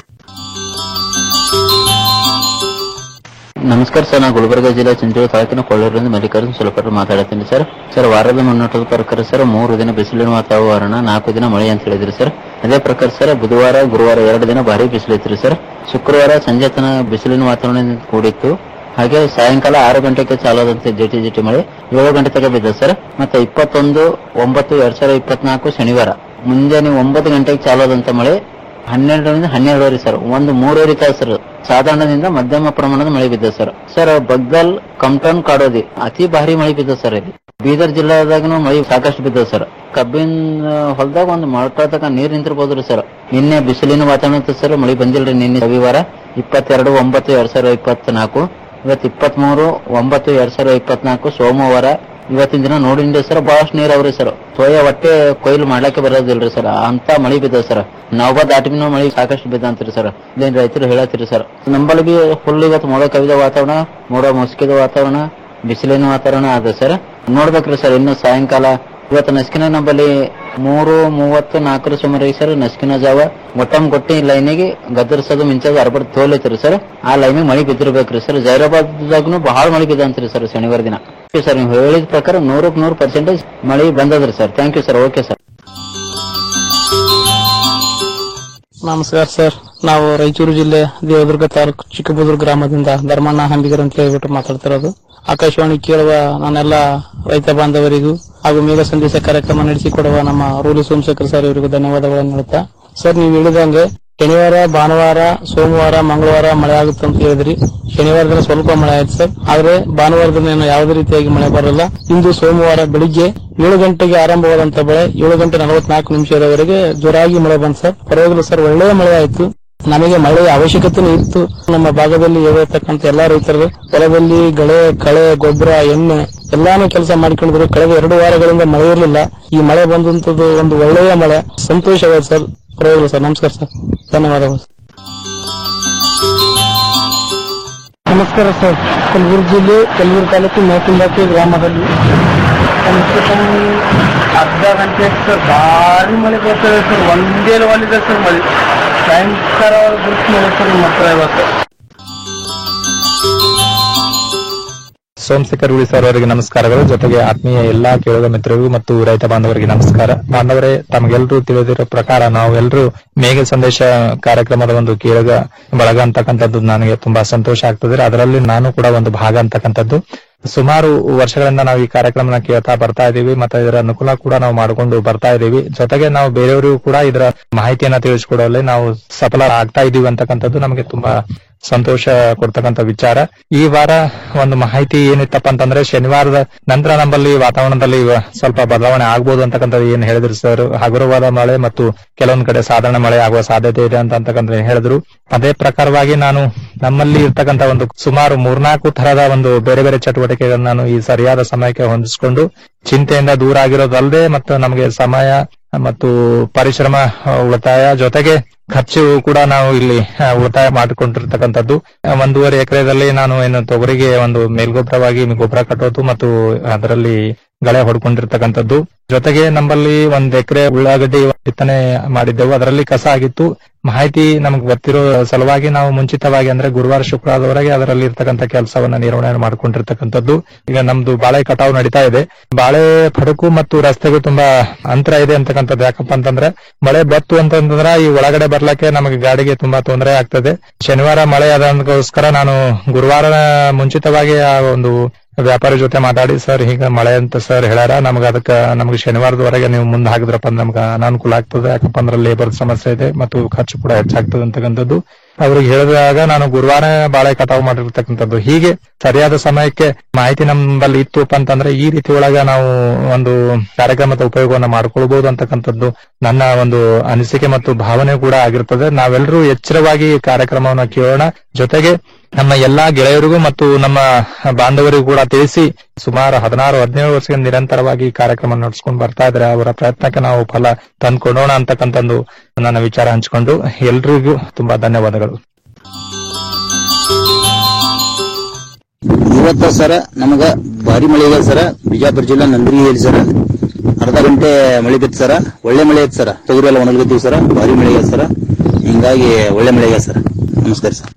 ನಮಸ್ಕಾರ ಸರ್ ನಾನು ಗುಲ್ಬರ್ಗ ಜಿಲ್ಲೆ ಚಿಂಚೋಳಿ ತಾಲೂಕಿನ ಕೊಳ್ಳೂರಿನಿಂದ ಮಲ್ಲಿಕಾರ್ಜುನ ಸುಲಭರು ಮಾತಾಡ್ತೀನಿ ಸರ್ ಸರ್ ವಾರದ ಮುನ್ನೋಟದ ಪ್ರಕಾರ ಸರ್ ಮೂರು ದಿನ ಬಿಸಿಲಿನ ವಾತಾವರಣ ನಾಲ್ಕು ದಿನ ಮಳೆ ಅಂತ ಹೇಳಿದ್ರಿ ಸರ್ ಅದೇ ಪ್ರಕಾರ ಸರ್ ಬುಧವಾರ ಗುರುವಾರ ಎರಡು ದಿನ ಭಾರಿ ಬಿಸಿಲಿತ್ರಿ ಸರ್ ಶುಕ್ರವಾರ ಸಂಜೆ ತನ ಬಿಸಿಲಿನ ವಾತಾವರಣದಿಂದ ಕೂಡಿತ್ತು ಹಾಗೆ ಸಾಯಂಕಾಲ ಆರು ಗಂಟೆಗೆ ಚಾಲಾದಂತೆ ಜಿಟಿ ಜಿಟಿ ಮಳೆ ಏಳು ಗಂಟೆ ತಗ ಬಿದ್ದ ಸರ್ ಮತ್ತೆ ಇಪ್ಪತ್ತೊಂದು ಒಂಬತ್ತು ಎರಡ್ ಸಾವಿರದ ಇಪ್ಪತ್ನಾಲ್ಕು ಶನಿವಾರ ಮುಂಜಾನೆ ಒಂಬತ್ತು ಗಂಟೆಗೆ ಚಾಲಾದಂತ ಮಳೆ ಹನ್ನೆರಡರಿಂದ ಹನ್ನೆರಡುವರೆ ಸರ್ ಒಂದು ಮೂರುವರೆ ತಾಸು ಸರ್ ಸಾಧಾರಣದಿಂದ ಮಧ್ಯಮ ಪ್ರಮಾಣದ ಮಳೆ ಬಿದ್ದ ಸರ್ ಸರ್ ಬಗ್ಗಲ್ ಕಮ್ಟನ್ ಕಾಡೋದಿ ಅತಿ ಭಾರಿ ಮಳೆ ಬಿದ್ದ ಸರ್ ಇಲ್ಲಿ ಬೀದರ್ ಜಿಲ್ಲಾದಾಗನು ಮಳೆ ಸಾಕಷ್ಟು ಬಿದ್ದ ಸರ್ ಕಬ್ಬಿನ ಹೊಲದಾಗ ಒಂದು ಮೊಳಟ ತಕ ನೀರ್ ನಿಂತಿರ್ಬೋದ್ರಿ ಸರ್ ನಿನ್ನೆ ಬಿಸಿಲಿನ ವಾತಾವರಣ ಇತ್ತು ಸರ್ ಮಳೆ ಬಂದಿಲ್ರಿ ನಿನ್ನೆ ರವಿವಾರ ಇಪ್ಪತ್ತೆರಡು ಒಂಬತ್ತು ಎರಡ್ ಸಾವಿರದ ಇಪ್ಪತ್ನಾಲ್ಕು ಇವತ್ತು ಇಪ್ಪತ್ಮೂರು ಒಂಬತ್ತು ಎರಡ್ ಸಾವಿರದ ಇಪ್ಪತ್ನಾಲ್ಕು ಸೋಮವಾರ ಇವತ್ತಿನ ದಿನ ನೋಡಿನ್ರಿ ಸರ್ ಬಹಳಷ್ಟು ನೀರ್ ಅವ್ರಿ ಸರ್ ಸೋಯಾ ಹೊಟ್ಟೆ ಕೊಯ್ಲು ಮಾಡ್ಲಕ್ಕೆ ಬರೋದಿಲ್ರಿ ಸರ್ ಅಂತ ಮಳಿ ಬಿದ್ದ ಸರ್ ನವಬ ದಾಟಿನೂ ಮಳಿ ಸಾಕಷ್ಟು ಬಿದ್ದ ಅಂತೀರಿ ಸರ್ ಇದೇನ್ ರೈತರು ಹೇಳತ್ತೀರಿ ಸರ್ ನಂಬಲ್ಲಿ ಬಿ ಫುಲ್ ಇವತ್ತು ಮೋಡ ಕವಿದ ವಾತಾವರಣ ಮೋಡ ಮುಸ್ಕಿದ ವಾತಾವರಣ ಬಿಸಿಲಿನ ವಾತಾವರಣ ಅದ ಸರ್ ನೋಡ್ಬೇಕ್ರಿ ಸರ್ ಇನ್ನು ಸಾಯಂಕಾಲ ಇವತ್ತು ನಸ್ಕಿನ ನಂಬಲ್ಲಿ ಮೂರು ಮೂವತ್ತು ನಾಲ್ಕರ ಸುಮಾರಿಗೆ ಸರ್ ನಸ್ಕಿನ ಜಾವ ಗೊಟ್ಟಂ ಗೊಟ್ಟಿ ಲೈನಿಗೆ ಗದರ್ಸೋದು ಮಿಂಚೋದು ಅರ್ಬಡ್ ತೋಲೈತ್ರಿ ಸರ್ ಆ ಲೈನಿಗೆ ಮಳಿ ಬಿದ್ದಿರ್ಬೇಕ್ರಿ ಸರ್ ಜೈರಾಬಾದ್ದಾಗನು ಬಹಳ ಮಳಿ ಬಿದ್ದ ಅಂತ್ರಿ ಸರ್ ಶನಿವಾರ ದಿನ ಸರ್ ನೀವು ಹೇಳಿದ ಪ್ರಕಾರ ನೂರಕ್ಕೆ ನೂರು ಪರ್ಸೆಂಟೇಜ್ ಮಳಿ ಬಂದದ್ರಿ sir thank you sir okay sir ನಮಸ್ಕಾರ ಸರ್ ನಾವು ರಾಯಚೂರು ಜಿಲ್ಲೆ ದೇವದುರ್ಗ ತಾಲೂಕು ಚಿಕ್ಕಬುದೂರು ಗ್ರಾಮದಿಂದ ಧರ್ಮಣ್ಣ ಹಂಬಿಗರ್ ಅಂತ ಹೇಳ್ಬಿಟ್ಟು ಮಾತಾಡ್ತಿರೋದು ಆಕಾಶವಾಣಿ ಕೇಳುವ ನನ್ನೆಲ್ಲ ರೈತ ಬಾಂಧವರಿಗೂ ಹಾಗೂ ಮೇಘ ಸಂದೇಶ ಕಾರ್ಯಕ್ರಮ ನಡೆಸಿಕೊಡುವ ನಮ್ಮ ರೂಲಿ ಸೋಮಶೇಖರ್ ಸರ್ ಇವರಿಗೂ ಧನ್ಯವಾದಗಳನ್ನು ನೀಡುತ್ತಾ ಸರ್ ನೀವು ಹೇಳಿದಂಗೆ ಶನಿವಾರ ಭಾನುವಾರ ಸೋಮವಾರ ಮಂಗಳವಾರ ಮಳೆ ಆಗುತ್ತೆ ಅಂತ ಹೇಳಿದ್ರಿ ಶನಿವಾರ ದಿನ ಸ್ವಲ್ಪ ಮಳೆ ಆಯ್ತು ಸರ್ ಆದ್ರೆ ಭಾನುವಾರ ದಿನ ಏನು ಯಾವುದೇ ರೀತಿಯಾಗಿ ಮಳೆ ಬರಲ್ಲ ಇಂದು ಸೋಮವಾರ ಬೆಳಿಗ್ಗೆ ಏಳು ಗಂಟೆಗೆ ಆರಂಭವಾದಂತ ಮಳೆ ಏಳು ಗಂಟೆ ನಲವತ್ನಾಲ್ಕು ನಿಮಿಷದವರೆಗೆ ಜೋರಾಗಿ ಮಳೆ ಬಂತು ಸರ್ ಪರವಾಗಿಲ್ಲ ಸರ್ ಒಳ್ಳೆಯ ಮಳೆ ಆಯ್ತು ನಮಗೆ ಮಳೆಯ ಅವಶ್ಯಕತೆನೂ ಇತ್ತು ನಮ್ಮ ಭಾಗದಲ್ಲಿ ಇರತಕ್ಕಂತ ಎಲ್ಲಾ ರೈತರು ಹೊಲದಲ್ಲಿ ಗಳೆ ಕಳೆ ಗೊಬ್ಬರ ಎಣ್ಣೆ ಎಲ್ಲಾನು ಕೆಲಸ ಮಾಡಿಕೊಂಡಿದ್ರು ಕಳೆದ ಎರಡು ವಾರಗಳಿಂದ ಮಳೆ ಇರಲಿಲ್ಲ ಈ ಮಳೆ ಬಂದಂತದ್ದು ಒಂದು ಒಳ್ಳೆಯ ಮಳೆ ಸಂತೋಷವಾದ ಸರ್ ಪರವಾಗಿಲ್ಲ ಸರ್ ನಮಸ್ಕಾರ ಸರ್ ಧನ್ಯವಾದಗಳು ನಮಸ್ಕಾರ ಸರ್ ಕಲಬುರಗಿ ಜಿಲ್ಲೆ ಕಲಬುರಗಿ ತಾಲೂಕು ಮೇಕುಂದಾಕಿ ಗ್ರಾಮದಲ್ಲಿ ಕನಿಷ್ಠ ಕಮ್ಮಿ ಅರ್ಧ ಗಂಟೆ ಸರ್ ಭಾರಿ ಮಳೆ ಬರ್ತದೆ ಸರ್ ಒಂದೇ ಒಲಿದೆ ಸರ್ ಮಳೆ ಭಯಂಕರವಾದ ದೃಷ್ಟಿ ಮಳೆ ಸರ್ ನಮ್ಮ ಹತ್ರ ಇವತ್ತು ಸೋಮಶೇಖರ್ ಉಳಿ ಸರ್ ಅವರಿಗೆ ನಮಸ್ಕಾರಗಳು ಜೊತೆಗೆ ಆತ್ಮೀಯ ಎಲ್ಲಾ ಕೇಳುಗ ಮಿತ್ರರಿಗೂ ಮತ್ತು ರೈತ ಬಾಂಧವರಿಗೆ ನಮಸ್ಕಾರ ಬಾಂಧವರೇ ತಮಗೆಲ್ಲರೂ ತಿಳಿದಿರೋ ಪ್ರಕಾರ ನಾವೆಲ್ಲರೂ ಮೇಘ ಸಂದೇಶ ಕಾರ್ಯಕ್ರಮದ ಒಂದು ಕೇಳುಗ ಬಳಗ ಅಂತಕ್ಕಂಥದ್ದು ನನಗೆ ತುಂಬಾ ಸಂತೋಷ ಆಗ್ತದೆ ಅದರಲ್ಲಿ ನಾನು ಕೂಡ ಒಂದು ಭಾಗ ಅಂತಕ್ಕಂಥದ್ದು ಸುಮಾರು ವರ್ಷಗಳಿಂದ ನಾವು ಈ ಕಾರ್ಯಕ್ರಮನ ಕೇಳ್ತಾ ಬರ್ತಾ ಇದೀವಿ ಮತ್ತೆ ಇದರ ಅನುಕೂಲ ಕೂಡ ನಾವು ಮಾಡಿಕೊಂಡು ಬರ್ತಾ ಇದೀವಿ ಜೊತೆಗೆ ನಾವು ಬೇರೆಯವರಿಗೂ ಕೂಡ ಇದರ ಮಾಹಿತಿಯನ್ನ ತಿಳಿಸಿಕೊಡುವಲ್ಲಿ ನಾವು ಸಫಲ ಆಗ್ತಾ ಇದೀವಿ ಅಂತಕ್ಕಂಥದ್ದು ನಮಗೆ ತುಂಬಾ ಸಂತೋಷ ಕೊಡ್ತಕ್ಕಂಥ ವಿಚಾರ ಈ ವಾರ ಒಂದು ಮಾಹಿತಿ ಏನಿತ್ತಪ್ಪ ಅಂತಂದ್ರೆ ಶನಿವಾರದ ನಂತರ ನಮ್ಮಲ್ಲಿ ವಾತಾವರಣದಲ್ಲಿ ಇವ- ಸ್ವಲ್ಪ ಬದಲಾವಣೆ ಆಗ್ಬೋದು ಅಂತಕ್ಕಂಥದ್ದು ಏನ್ ಹೇಳಿದ್ರು ಸರ್ ಹಗುರವಾದ ಮಳೆ ಮತ್ತು ಕೆಲವೊಂದ್ ಕಡೆ ಸಾಧಾರಣ ಮಳೆ ಆಗುವ ಸಾಧ್ಯತೆ ಇದೆ ಅಂತ ಅಂತಕ್ಕಂಥ ಹೇಳಿದ್ರು ಅದೇ ಪ್ರಕಾರವಾಗಿ ನಾನು ನಮ್ಮಲ್ಲಿ ಇರ್ತಕ್ಕಂಥ ಒಂದು ಸುಮಾರು ಮೂರ್ನಾಲ್ಕು ತರಹದ ಒಂದು ಬೇರೆ ಬೇರೆ ಚಟುವಟಿಕೆಗಳನ್ನ ನಾನು ಈ ಸರಿಯಾದ ಸಮಯಕ್ಕೆ ಹೊಂದಿಸಿಕೊಂಡು ಚಿಂತೆಯಿಂದ ದೂರ ಆಗಿರೋದಲ್ಲದೆ ಮತ್ತು ನಮಗೆ ಸಮಯ ಮತ್ತು ಪರಿಶ್ರಮ ಆ, ಉಳಿತಾಯ ಜೊತೆಗೆ ಖರ್ಚು ಕೂಡ ನಾವು ಇಲ್ಲಿ ಆ, ಉಳಿತಾಯ ಮಾಡಿಕೊಂಡಿರ್ತಕ್ಕಂಥದ್ದು ಆ, ಒಂದೂವರೆ ಎಕರೆದಲ್ಲಿ ನಾನು ಏನು ತೊಗರಿಗೆ ಒಂದು ಮೇಲ್ಗೊಬ್ಬರವಾಗಿ ಗೊಬ್ಬರ ಕಟ್ಟೋದು ಮತ್ತು ಅದರಲ್ಲಿ ಗಳೆ ಹೊಡ್ಕೊಂಡಿರ್ತಕ್ಕಂಥದ್ದು ಜೊತೆಗೆ ನಮ್ಮಲ್ಲಿ ಒಂದ್ ಎಕರೆ ಉಳ್ಳಾಗಡ್ಡಿ ಬಿತ್ತನೆ ಮಾಡಿದ್ದೆವು ಅದರಲ್ಲಿ ಕಸ ಆಗಿತ್ತು ಮಾಹಿತಿ ನಮ್ಗೆ ಗೊತ್ತಿರೋ ಸಲುವಾಗಿ ನಾವು ಮುಂಚಿತವಾಗಿ ಅಂದ್ರೆ ಗುರುವಾರ ಶುಕ್ರವಾರದವರೆಗೆ ಅದರಲ್ಲಿ ಇರ್ತಕ್ಕಂಥ ಕೆಲಸವನ್ನ ನಿರ್ವಹಣೆ ಮಾಡ್ಕೊಂಡಿರ್ತಕ್ಕಂಥದ್ದು ಈಗ ನಮ್ದು ಬಾಳೆ ಕಟಾವು ನಡೀತಾ ಇದೆ ಬಾಳೆ ಫಡಕು ಮತ್ತು ರಸ್ತೆಗೂ ತುಂಬಾ ಅಂತರ ಇದೆ ಅಂತಕ್ಕಂಥದ್ದು ಯಾಕಪ್ಪ ಅಂತಂದ್ರೆ ಮಳೆ ಬತ್ತು ಅಂತಂದ್ರೆ ಈ ಒಳಗಡೆ ಬರ್ಲಕ್ಕೆ ನಮಗೆ ಗಾಡಿಗೆ ತುಂಬಾ ತೊಂದರೆ ಆಗ್ತದೆ ಶನಿವಾರ ಮಳೆ ಅದಕ್ಕೋಸ್ಕರ ನಾನು ಗುರುವಾರ ಮುಂಚಿತವಾಗಿ ಆ ಒಂದು ವ್ಯಾಪಾರಿ ಜೊತೆ ಮಾತಾಡಿ ಸರ್ ಹೀಗ ಮಳೆ ಅಂತ ಸರ್ ಹೇಳ್ಯಾರ ನಮ್ಗ ಅದಕ್ಕ ನಮ್ಗೆ ಶನಿವಾರದವರೆಗೆ ನೀವು ಮುಂದೆ ಹಾಕಿದ್ರಪ್ಪ ಅಂದ್ರೆ ನಮ್ಗೆ ಅನಾನುಕೂಲ ಆಗ್ತದೆ ಯಾಕಪ್ಪ ಅಂದ್ರೆ ಲೇಬರ್ ಸಮಸ್ಯೆ ಇದೆ ಮತ್ತು ಖರ್ಚು ಕೂಡ ಹೆಚ್ಚಾಗ್ತದೆ ಅಂತಕ್ಕಂಥದ್ದು ಅವ್ರಿಗೆ ಹೇಳಿದಾಗ ನಾನು ಗುರುವಾರ ಬಾಳೆ ಕಟಾವು ಮಾಡಿರ್ತಕ್ಕಂಥದ್ದು ಹೀಗೆ ಸರಿಯಾದ ಸಮಯಕ್ಕೆ ಮಾಹಿತಿ ನಮ್ಮಲ್ಲಿ ಇತ್ತುಪ್ಪ ಅಂತಂದ್ರೆ ಈ ರೀತಿ ಒಳಗ ನಾವು ಒಂದು ಕಾರ್ಯಕ್ರಮದ ಉಪಯೋಗವನ್ನ ಮಾಡ್ಕೊಳ್ಬಹುದು ಅಂತಕ್ಕಂಥದ್ದು ನನ್ನ ಒಂದು ಅನಿಸಿಕೆ ಮತ್ತು ಭಾವನೆ ಕೂಡ ಆಗಿರ್ತದೆ ನಾವೆಲ್ಲರೂ ಎಚ್ಚರವಾಗಿ ಈ ಕಾರ್ಯಕ್ರಮವನ್ನ ಕೇಳೋಣ ಜೊತೆಗೆ ನಮ್ಮ ಎಲ್ಲಾ ಗೆಳೆಯರಿಗೂ ಮತ್ತು ನಮ್ಮ ಬಾಂಧವರಿಗೂ ಕೂಡ ತಿಳಿಸಿ ಸುಮಾರು ಹದಿನಾರು ಹದಿನೇಳು ವರ್ಷದಿಂದ ನಿರಂತರವಾಗಿ ಈ ಕಾರ್ಯಕ್ರಮ ನಡೆಸ್ಕೊಂಡು ಬರ್ತಾ ಇದ್ರೆ ಅವರ ಪ್ರಯತ್ನಕ್ಕೆ ನಾವು ಫಲ ತಂದ್ಕೊಡೋಣ ಅಂತಕ್ಕಂಥದ್ದು ನನ್ನ ವಿಚಾರ ಹಂಚಿಕೊಂಡು ಎಲ್ರಿಗೂ ತುಂಬಾ ಧನ್ಯವಾದಗಳು ಇವತ್ತ ಸರ ನಮಗ ಭಾರಿ ಮಳೆ ಇದೆ ಸರ ಬಿಜಾಪುರ ಜಿಲ್ಲಾ ನಂದ್ರಿಯಲ್ಲಿ ಸರ ಅರ್ಧ ಗಂಟೆ ಮಳೆ ಬಿತ್ತು ಸರ ಒಳ್ಳೆ ಮಳೆ ಐತೆ ಸರ ತೊಗರಿ ಎಲ್ಲ ಒಣಗಿದ್ದೀವಿ ಸರ ಭಾರಿ ಮಳೆ ಇದೆ ಸರ ಹಿಂಗಾಗಿ ಒಳ್ಳೆ ಮಳೆ ಇದೆ ಸರ್ ನಮಸ್ಕಾರ ಸರ್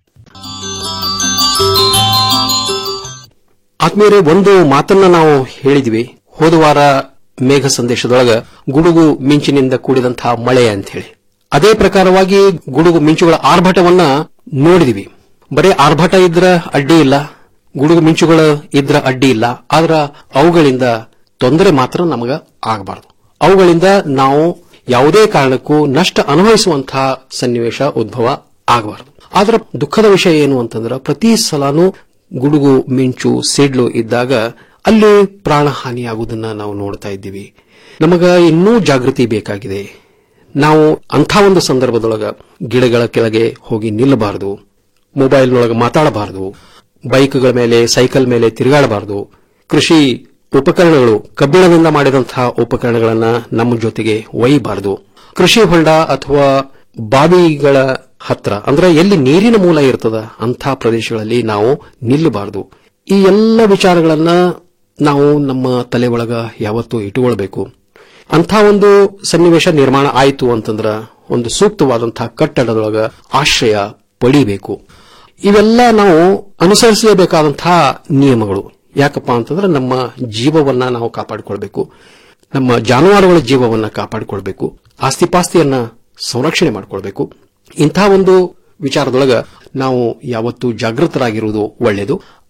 ಆತ್ಮೀಯರೇ ಒಂದು ಮಾತನ್ನ ನಾವು ಹೇಳಿದ್ವಿ ಹೋದ ವಾರ ಮೇಘ ಸಂದೇಶದೊಳಗ ಗುಡುಗು ಮಿಂಚಿನಿಂದ ಕೂಡಿದಂತಹ ಮಳೆ ಅಂತ ಹೇಳಿ ಅದೇ ಪ್ರಕಾರವಾಗಿ ಗುಡುಗು ಮಿಂಚುಗಳ ಆರ್ಭಟವನ್ನ ನೋಡಿದ್ವಿ ಬರೀ ಆರ್ಭಟ ಇದ್ರ ಅಡ್ಡಿ ಇಲ್ಲ ಗುಡುಗು ಮಿಂಚುಗಳು ಇದ್ರ ಅಡ್ಡಿ ಇಲ್ಲ ಆದ್ರ ಅವುಗಳಿಂದ ತೊಂದರೆ ಮಾತ್ರ ನಮಗ ಆಗಬಾರದು ಅವುಗಳಿಂದ ನಾವು ಯಾವುದೇ ಕಾರಣಕ್ಕೂ ನಷ್ಟ ಅನುಭವಿಸುವಂತಹ ಸನ್ನಿವೇಶ ಉದ್ಭವ ಆಗಬಾರದು ಆದ್ರ ದುಃಖದ ವಿಷಯ ಏನು ಅಂತಂದ್ರೆ ಪ್ರತಿ ಸಲಾನೂ ಗುಡುಗು ಮಿಂಚು ಸಿಡ್ಲು ಇದ್ದಾಗ ಅಲ್ಲಿ ಪ್ರಾಣಹಾನಿಯಾಗುವುದನ್ನ ನಾವು ನೋಡ್ತಾ ಇದ್ದೀವಿ ನಮಗ ಇನ್ನೂ ಜಾಗೃತಿ ಬೇಕಾಗಿದೆ ನಾವು ಅಂಥ ಒಂದು ಸಂದರ್ಭದೊಳಗ ಗಿಡಗಳ ಕೆಳಗೆ ಹೋಗಿ ನಿಲ್ಲಬಾರದು ಮೊಬೈಲ್ನೊಳಗೆ ಮಾತಾಡಬಾರದು ಬೈಕ್ಗಳ ಮೇಲೆ ಸೈಕಲ್ ಮೇಲೆ ತಿರುಗಾಡಬಾರದು ಕೃಷಿ ಉಪಕರಣಗಳು ಕಬ್ಬಿಣದಿಂದ ಮಾಡಿದಂತಹ ಉಪಕರಣಗಳನ್ನ ನಮ್ಮ ಜೊತೆಗೆ ಒಯ್ಯಬಾರದು ಕೃಷಿ ಹೊಂಡ ಅಥವಾ ಬಾವಿಗಳ ಹತ್ರ ಅಂದ್ರೆ ಎಲ್ಲಿ ನೀರಿನ ಮೂಲ ಇರ್ತದ ಅಂಥ ಪ್ರದೇಶಗಳಲ್ಲಿ ನಾವು ನಿಲ್ಲಬಾರದು ಈ ಎಲ್ಲ ವಿಚಾರಗಳನ್ನ ನಾವು ನಮ್ಮ ತಲೆ ಒಳಗ ಯಾವತ್ತೂ ಇಟ್ಟುಕೊಳ್ಬೇಕು ಅಂಥ ಒಂದು ಸನ್ನಿವೇಶ ನಿರ್ಮಾಣ ಆಯಿತು ಅಂತಂದ್ರ ಒಂದು ಸೂಕ್ತವಾದಂತಹ ಕಟ್ಟಡದೊಳಗ ಆಶ್ರಯ ಪಡಿಬೇಕು ಇವೆಲ್ಲ ನಾವು ಅನುಸರಿಸಲೇಬೇಕಾದಂತಹ ನಿಯಮಗಳು ಯಾಕಪ್ಪ ಅಂತಂದ್ರೆ ನಮ್ಮ ಜೀವವನ್ನ ನಾವು ಕಾಪಾಡಿಕೊಳ್ಬೇಕು ನಮ್ಮ ಜಾನುವಾರುಗಳ ಜೀವವನ್ನ ಕಾಪಾಡಿಕೊಳ್ಬೇಕು ಆಸ್ತಿಪಾಸ್ತಿಯನ್ನ ಸಂರಕ್ಷಣೆ ಮಾಡಿಕೊಳ್ಬೇಕು ಇಂಥ ಒಂದು ವಿಚಾರದೊಳಗ ನಾವು ಯಾವತ್ತೂ ಜಾಗೃತರಾಗಿರುವುದು ಒಳ್ಳೆಯದು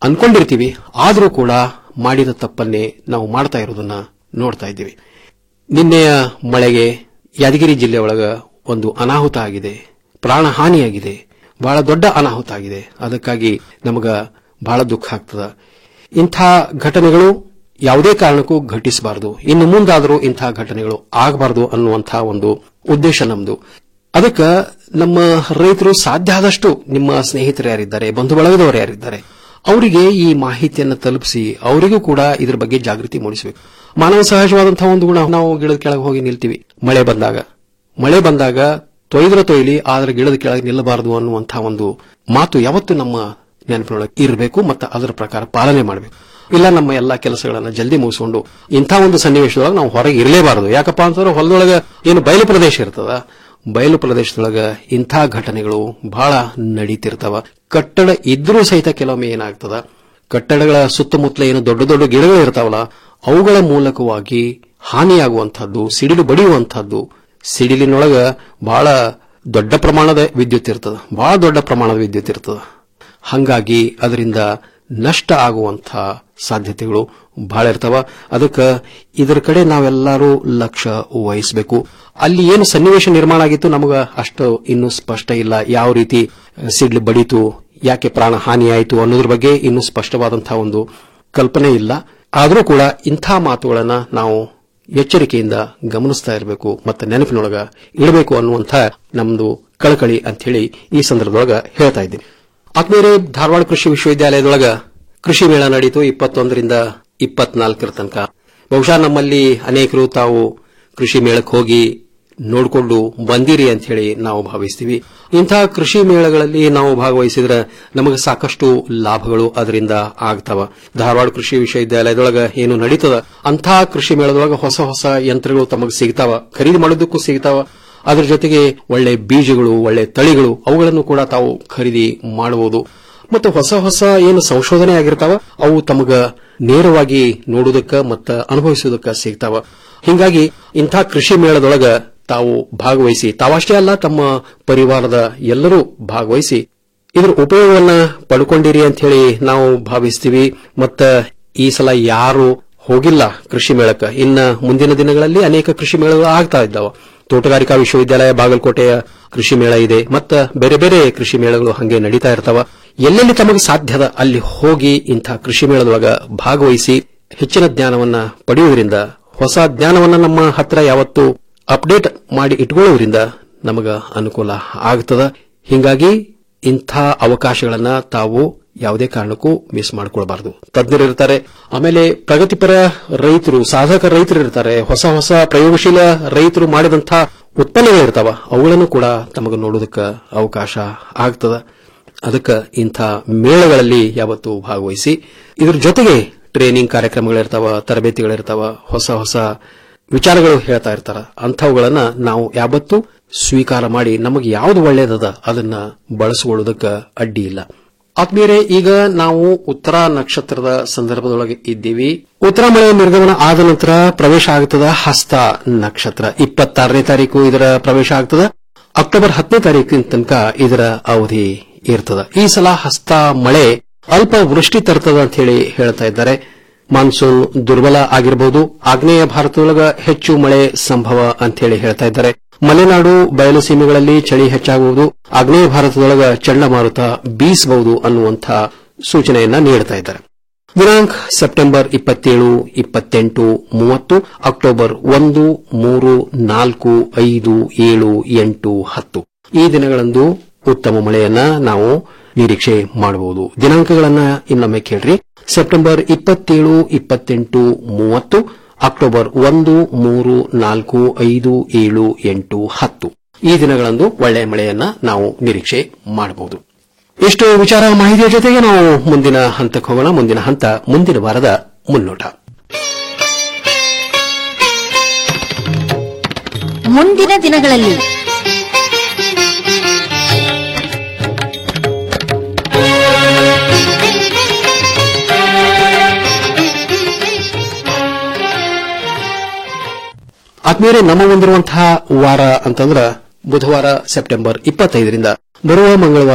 ಅನ್ಕೊಂಡಿರ್ತೀವಿ ಆದರೂ ಕೂಡ ಮಾಡಿದ ತಪ್ಪನ್ನೇ ನಾವು ಮಾಡ್ತಾ ಇರೋದನ್ನ ನೋಡ್ತಾ ಇದ್ದೀವಿ ನಿನ್ನೆಯ ಮಳೆಗೆ ಯಾದಗಿರಿ ಜಿಲ್ಲೆ ಒಳಗ ಒಂದು ಅನಾಹುತ ಆಗಿದೆ ಪ್ರಾಣಹಾನಿಯಾಗಿದೆ ಬಹಳ ದೊಡ್ಡ ಅನಾಹುತ ಆಗಿದೆ ಅದಕ್ಕಾಗಿ ನಮಗ ಬಹಳ ದುಃಖ ಆಗ್ತದ ಇಂಥ ಘಟನೆಗಳು ಯಾವುದೇ ಕಾರಣಕ್ಕೂ ಘಟಿಸಬಾರದು ಇನ್ನು ಮುಂದಾದರೂ ಇಂಥ ಘಟನೆಗಳು ಆಗಬಾರದು ಅನ್ನುವಂಥ ಒಂದು ಉದ್ದೇಶ ನಮ್ದು ಅದಕ್ಕೆ ನಮ್ಮ ರೈತರು ಸಾಧ್ಯ ಆದಷ್ಟು ನಿಮ್ಮ ಸ್ನೇಹಿತರು ಯಾರಿದ್ದಾರೆ ಬಂಧು ಬಳಗದವರು ಯಾರಿದ್ದಾರೆ ಅವರಿಗೆ ಈ ಮಾಹಿತಿಯನ್ನು ತಲುಪಿಸಿ ಅವರಿಗೂ ಕೂಡ ಇದ್ರ ಬಗ್ಗೆ ಜಾಗೃತಿ ಮೂಡಿಸಬೇಕು ಮಾನವ ಸಹಜವಾದಂತಹ ಒಂದು ಗುಣ ನಾವು ಗಿಡದ ಕೆಳಗೆ ಹೋಗಿ ನಿಲ್ತೀವಿ ಮಳೆ ಬಂದಾಗ ಮಳೆ ಬಂದಾಗ ತೊಯ್ದ್ರ ತೊಯ್ಲಿ ಆದ್ರೆ ಗಿಡದ ಕೆಳಗೆ ನಿಲ್ಲಬಾರದು ಅನ್ನುವಂತಹ ಒಂದು ಮಾತು ಯಾವತ್ತು ನಮ್ಮ ನೆನಪಿನೊಳಗೆ ಇರಬೇಕು ಮತ್ತು ಅದರ ಪ್ರಕಾರ ಪಾಲನೆ ಮಾಡಬೇಕು ಇಲ್ಲ ನಮ್ಮ ಎಲ್ಲಾ ಕೆಲಸಗಳನ್ನ ಜಲ್ದಿ ಮುಗಿಸಿಕೊಂಡು ಇಂಥ ಒಂದು ಸನ್ನಿವೇಶದೊಳಗೆ ನಾವು ಹೊರಗೆ ಇರಲೇಬಾರದು ಯಾಕಪ್ಪ ಅಂತಂದ್ರೆ ಹೊಲದೊಳಗೆ ಏನು ಬಯಲು ಪ್ರದೇಶ ಇರ್ತದ ಬಯಲು ಪ್ರದೇಶದೊಳಗ ಇಂಥ ಘಟನೆಗಳು ಬಹಳ ನಡೀತಿರ್ತಾವ ಕಟ್ಟಡ ಇದ್ರೂ ಸಹಿತ ಕೆಲವೊಮ್ಮೆ ಏನಾಗ್ತದ ಕಟ್ಟಡಗಳ ಸುತ್ತಮುತ್ತಲ ಏನು ದೊಡ್ಡ ದೊಡ್ಡ ಗಿಡಗಳು ಇರ್ತಾವಲ್ಲ ಅವುಗಳ ಮೂಲಕವಾಗಿ ಹಾನಿಯಾಗುವಂತಹದ್ದು ಸಿಡಿಲು ಬಡಿಯುವಂತಹದ್ದು ಸಿಡಿಲಿನೊಳಗ ಬಹಳ ದೊಡ್ಡ ಪ್ರಮಾಣದ ವಿದ್ಯುತ್ ಇರ್ತದ ಬಹಳ ದೊಡ್ಡ ಪ್ರಮಾಣದ ವಿದ್ಯುತ್ ಇರ್ತದ ಹಂಗಾಗಿ ಅದರಿಂದ ನಷ್ಟ ಆಗುವಂಥ ಸಾಧ್ಯತೆಗಳು ಬಹಳ ಇರ್ತಾವ ಅದಕ್ಕೆ ಇದರ ಕಡೆ ನಾವೆಲ್ಲರೂ ಲಕ್ಷ್ಯ ವಹಿಸಬೇಕು ಅಲ್ಲಿ ಏನು ಸನ್ನಿವೇಶ ನಿರ್ಮಾಣ ಆಗಿತ್ತು ನಮಗ ಅಷ್ಟು ಇನ್ನೂ ಸ್ಪಷ್ಟ ಇಲ್ಲ ಯಾವ ರೀತಿ ಸಿಡ್ಲು ಬಡಿತು ಯಾಕೆ ಪ್ರಾಣ ಹಾನಿಯಾಯಿತು ಅನ್ನೋದ್ರ ಬಗ್ಗೆ ಇನ್ನೂ ಸ್ಪಷ್ಟವಾದಂತಹ ಒಂದು ಕಲ್ಪನೆ ಇಲ್ಲ ಆದರೂ ಕೂಡ ಇಂಥ ಮಾತುಗಳನ್ನ ನಾವು ಎಚ್ಚರಿಕೆಯಿಂದ ಗಮನಿಸ್ತಾ ಇರಬೇಕು ಮತ್ತೆ ನೆನಪಿನೊಳಗ ಇಡಬೇಕು ಅನ್ನುವಂಥ ನಮ್ದು ಕಳಕಳಿ ಅಂತ ಹೇಳಿ ಈ ಸಂದರ್ಭದೊಳಗ ಹೇಳ್ತಾ ಇದ್ದೀನಿ ಆತ್ಮೀಯರೇ ಧಾರವಾಡ ಕೃಷಿ ವಿಶ್ವವಿದ್ಯಾಲಯದೊಳಗ ಕೃಷಿ ಮೇಳ ನಡೀತು ಇಪ್ಪತ್ತೊಂದರಿಂದ ಇಪ್ಪತ್ನಾಲ್ಕರ ತನಕ ಬಹುಶಃ ನಮ್ಮಲ್ಲಿ ಅನೇಕರು ತಾವು ಕೃಷಿ ಮೇಳಕ್ಕೆ ಹೋಗಿ ನೋಡಿಕೊಂಡು ಬಂದಿರಿ ಅಂತ ಹೇಳಿ ನಾವು ಭಾವಿಸ್ತೀವಿ ಇಂತಹ ಕೃಷಿ ಮೇಳಗಳಲ್ಲಿ ನಾವು ಭಾಗವಹಿಸಿದ್ರೆ ನಮಗೆ ಸಾಕಷ್ಟು ಲಾಭಗಳು ಅದರಿಂದ ಆಗ್ತಾವ ಧಾರವಾಡ ಕೃಷಿ ವಿಶ್ವವಿದ್ಯಾಲಯದೊಳಗ ಏನು ನಡೀತದ ಅಂತಹ ಕೃಷಿ ಮೇಳದೊಳಗ ಹೊಸ ಹೊಸ ಯಂತ್ರಗಳು ತಮಗೆ ಸಿಗ್ತಾವ ಖರೀದಿ ಮಾಡೋದಕ್ಕೂ ಸಿಗ್ತಾವ ಅದರ ಜೊತೆಗೆ ಒಳ್ಳೆ ಬೀಜಗಳು ಒಳ್ಳೆ ತಳಿಗಳು ಅವುಗಳನ್ನು ಕೂಡ ತಾವು ಖರೀದಿ ಮಾಡಬಹುದು ಮತ್ತು ಹೊಸ ಹೊಸ ಏನು ಸಂಶೋಧನೆ ಆಗಿರ್ತಾವ ಅವು ತಮಗ ನೇರವಾಗಿ ನೋಡುವುದಕ್ಕ ಮತ್ತು ಅನುಭವಿಸುವುದಕ್ಕ ಸಿಗ್ತಾವ ಹಿಂಗಾಗಿ ಇಂಥ ಕೃಷಿ ಮೇಳದೊಳಗ ತಾವು ಭಾಗವಹಿಸಿ ತಾವಷ್ಟೇ ಅಲ್ಲ ತಮ್ಮ ಪರಿವಾರದ ಎಲ್ಲರೂ ಭಾಗವಹಿಸಿ ಇದ್ರ ಉಪಯೋಗವನ್ನ ಪಡ್ಕೊಂಡಿರಿ ಅಂತ ಹೇಳಿ ನಾವು ಭಾವಿಸ್ತೀವಿ ಮತ್ತ ಈ ಸಲ ಯಾರು ಹೋಗಿಲ್ಲ ಕೃಷಿ ಮೇಳಕ್ಕೆ ಇನ್ನ ಮುಂದಿನ ದಿನಗಳಲ್ಲಿ ಅನೇಕ ಕೃಷಿ ಮೇಳಗಳು ಆಗ್ತಾ ಇದ್ದಾವ ತೋಟಗಾರಿಕಾ ವಿಶ್ವವಿದ್ಯಾಲಯ ಬಾಗಲಕೋಟೆಯ ಕೃಷಿ ಮೇಳ ಇದೆ ಮತ್ತ ಬೇರೆ ಬೇರೆ ಕೃಷಿ ಮೇಳಗಳು ಹಂಗೆ ನಡೀತಾ ಇರ್ತಾವ ಎಲ್ಲೆಲ್ಲಿ ತಮಗೆ ಸಾಧ್ಯದ ಅಲ್ಲಿ ಹೋಗಿ ಇಂಥ ಕೃಷಿ ಮೇಳದೊಳಗ ಭಾಗವಹಿಸಿ ಹೆಚ್ಚಿನ ಜ್ಞಾನವನ್ನ ಪಡೆಯುವುದರಿಂದ ಹೊಸ ಜ್ಞಾನವನ್ನ ನಮ್ಮ ಹತ್ರ ಯಾವತ್ತು ಅಪ್ಡೇಟ್ ಮಾಡಿ ಇಟ್ಕೊಳ್ಳೋದ್ರಿಂದ ನಮಗ ಅನುಕೂಲ ಆಗ್ತದ ಹಿಂಗಾಗಿ ಇಂಥ ಅವಕಾಶಗಳನ್ನ ತಾವು ಯಾವುದೇ ಕಾರಣಕ್ಕೂ ಮಿಸ್ ಮಾಡ್ಕೊಳ್ಬಾರದು ತಜ್ಞರು ಇರ್ತಾರೆ ಆಮೇಲೆ ಪ್ರಗತಿಪರ ರೈತರು ಸಾಧಕ ರೈತರು ಇರ್ತಾರೆ ಹೊಸ ಹೊಸ ಪ್ರಯೋಗಶೀಲ ರೈತರು ಮಾಡಿದಂಥ ಉತ್ಪನ್ನಗಳು ಇರ್ತಾವ ಅವುಗಳನ್ನು ಕೂಡ ತಮಗೆ ನೋಡೋದಕ್ಕೆ ಅವಕಾಶ ಆಗ್ತದ ಅದಕ್ಕೆ ಇಂಥ ಮೇಳಗಳಲ್ಲಿ ಯಾವತ್ತು ಭಾಗವಹಿಸಿ ಇದ್ರ ಜೊತೆಗೆ ಟ್ರೈನಿಂಗ್ ಕಾರ್ಯಕ್ರಮಗಳಿರ್ತಾವ ತರಬೇತಿಗಳಿರ್ತಾವ ಹೊಸ ಹೊಸ ವಿಚಾರಗಳು ಹೇಳ್ತಾ ಇರ್ತಾರ ಅಂಥವುಗಳನ್ನ ನಾವು ಯಾವತ್ತೂ ಸ್ವೀಕಾರ ಮಾಡಿ ನಮಗೆ ಯಾವುದು ಒಳ್ಳೆಯದದ ಅದನ್ನ ಬಳಸಿಕೊಳ್ಳೋದಕ್ಕೆ ಅಡ್ಡಿ ಇಲ್ಲ ಆತ್ಮೀಯರೇ ಈಗ ನಾವು ಉತ್ತರ ನಕ್ಷತ್ರದ ಸಂದರ್ಭದೊಳಗೆ ಇದ್ದೀವಿ ಉತ್ತರ ಮಳೆಯ ನಿರ್ಗಮನ ಆದ ನಂತರ ಪ್ರವೇಶ ಆಗ್ತದ ಹಸ್ತ ನಕ್ಷತ್ರ ಇಪ್ಪತ್ತಾರನೇ ತಾರೀಕು ಇದರ ಪ್ರವೇಶ ಆಗ್ತದ ಅಕ್ಟೋಬರ್ ಹತ್ತನೇ ತಾರೀಕಿನ ತನಕ ಇದರ ಅವಧಿ ಇರ್ತದ ಈ ಸಲ ಹಸ್ತ ಮಳೆ ಅಲ್ಪ ವೃಷ್ಟಿ ತರ್ತದ ಅಂತ ಹೇಳಿ ಹೇಳ್ತಾ ಇದ್ದಾರೆ ಮಾನ್ಸೂನ್ ದುರ್ಬಲ ಆಗಿರಬಹುದು ಆಗ್ನೇಯ ಭಾರತದೊಳಗ ಹೆಚ್ಚು ಮಳೆ ಸಂಭವ ಅಂತ ಹೇಳಿ ಹೇಳ್ತಾ ಇದ್ದಾರೆ ಮಲೆನಾಡು ಬಯಲು ಸೀಮೆಗಳಲ್ಲಿ ಚಳಿ ಹೆಚ್ಚಾಗುವುದು ಆಗ್ನೇಯ ಭಾರತದೊಳಗ ಚಂಡಮಾರುತ ಬೀಸಬಹುದು ಅನ್ನುವಂಥ ಸೂಚನೆಯನ್ನ ನೀಡುತ್ತಾ ಇದ್ದಾರೆ ದಿನಾಂಕ ಸೆಪ್ಟೆಂಬರ್ ಇಪ್ಪತ್ತೇಳು ಇಪ್ಪತ್ತೆಂಟು ಮೂವತ್ತು ಅಕ್ಟೋಬರ್ ಒಂದು ಮೂರು ನಾಲ್ಕು ಐದು ಏಳು ಎಂಟು ಹತ್ತು ಈ ದಿನಗಳಂದು ಉತ್ತಮ ಮಳೆಯನ್ನ ನಾವು ನಿರೀಕ್ಷೆ ಮಾಡಬಹುದು ದಿನಾಂಕಗಳನ್ನ ಇನ್ನೊಮ್ಮೆ ಕೇಳ್ರಿ ಸೆಪ್ಟೆಂಬರ್ ಇಪ್ಪತ್ತೇಳು ಇಪ್ಪತ್ತೆಂಟು ಮೂವತ್ತು ಅಕ್ಟೋಬರ್ ಒಂದು ಮೂರು ನಾಲ್ಕು ಐದು ಏಳು ಎಂಟು ಹತ್ತು ಈ ದಿನಗಳಂದು ಒಳ್ಳೆಯ ಮಳೆಯನ್ನ ನಾವು ನಿರೀಕ್ಷೆ ಮಾಡಬಹುದು ಇಷ್ಟು ವಿಚಾರ ಮಾಹಿತಿಯ ಜೊತೆಗೆ ನಾವು ಮುಂದಿನ ಹಂತಕ್ಕೆ ಹೋಗೋಣ ಮುಂದಿನ ಹಂತ ಮುಂದಿನ ವಾರದ ಮುನ್ನೋಟ ಮುಂದಿನ ದಿನಗಳಲ್ಲಿ ಆತ್ಮೀಯರೇ ನಮ್ಮ ಮುಂದಿರುವಂತಹ ವಾರ ಅಂತಂದ್ರ ಬುಧವಾರ ಸೆಪ್ಟೆಂಬರ್ ಇಪ್ಪತ್ತೈದರಿಂದ ಬರುವ ಮಂಗಳವಾರ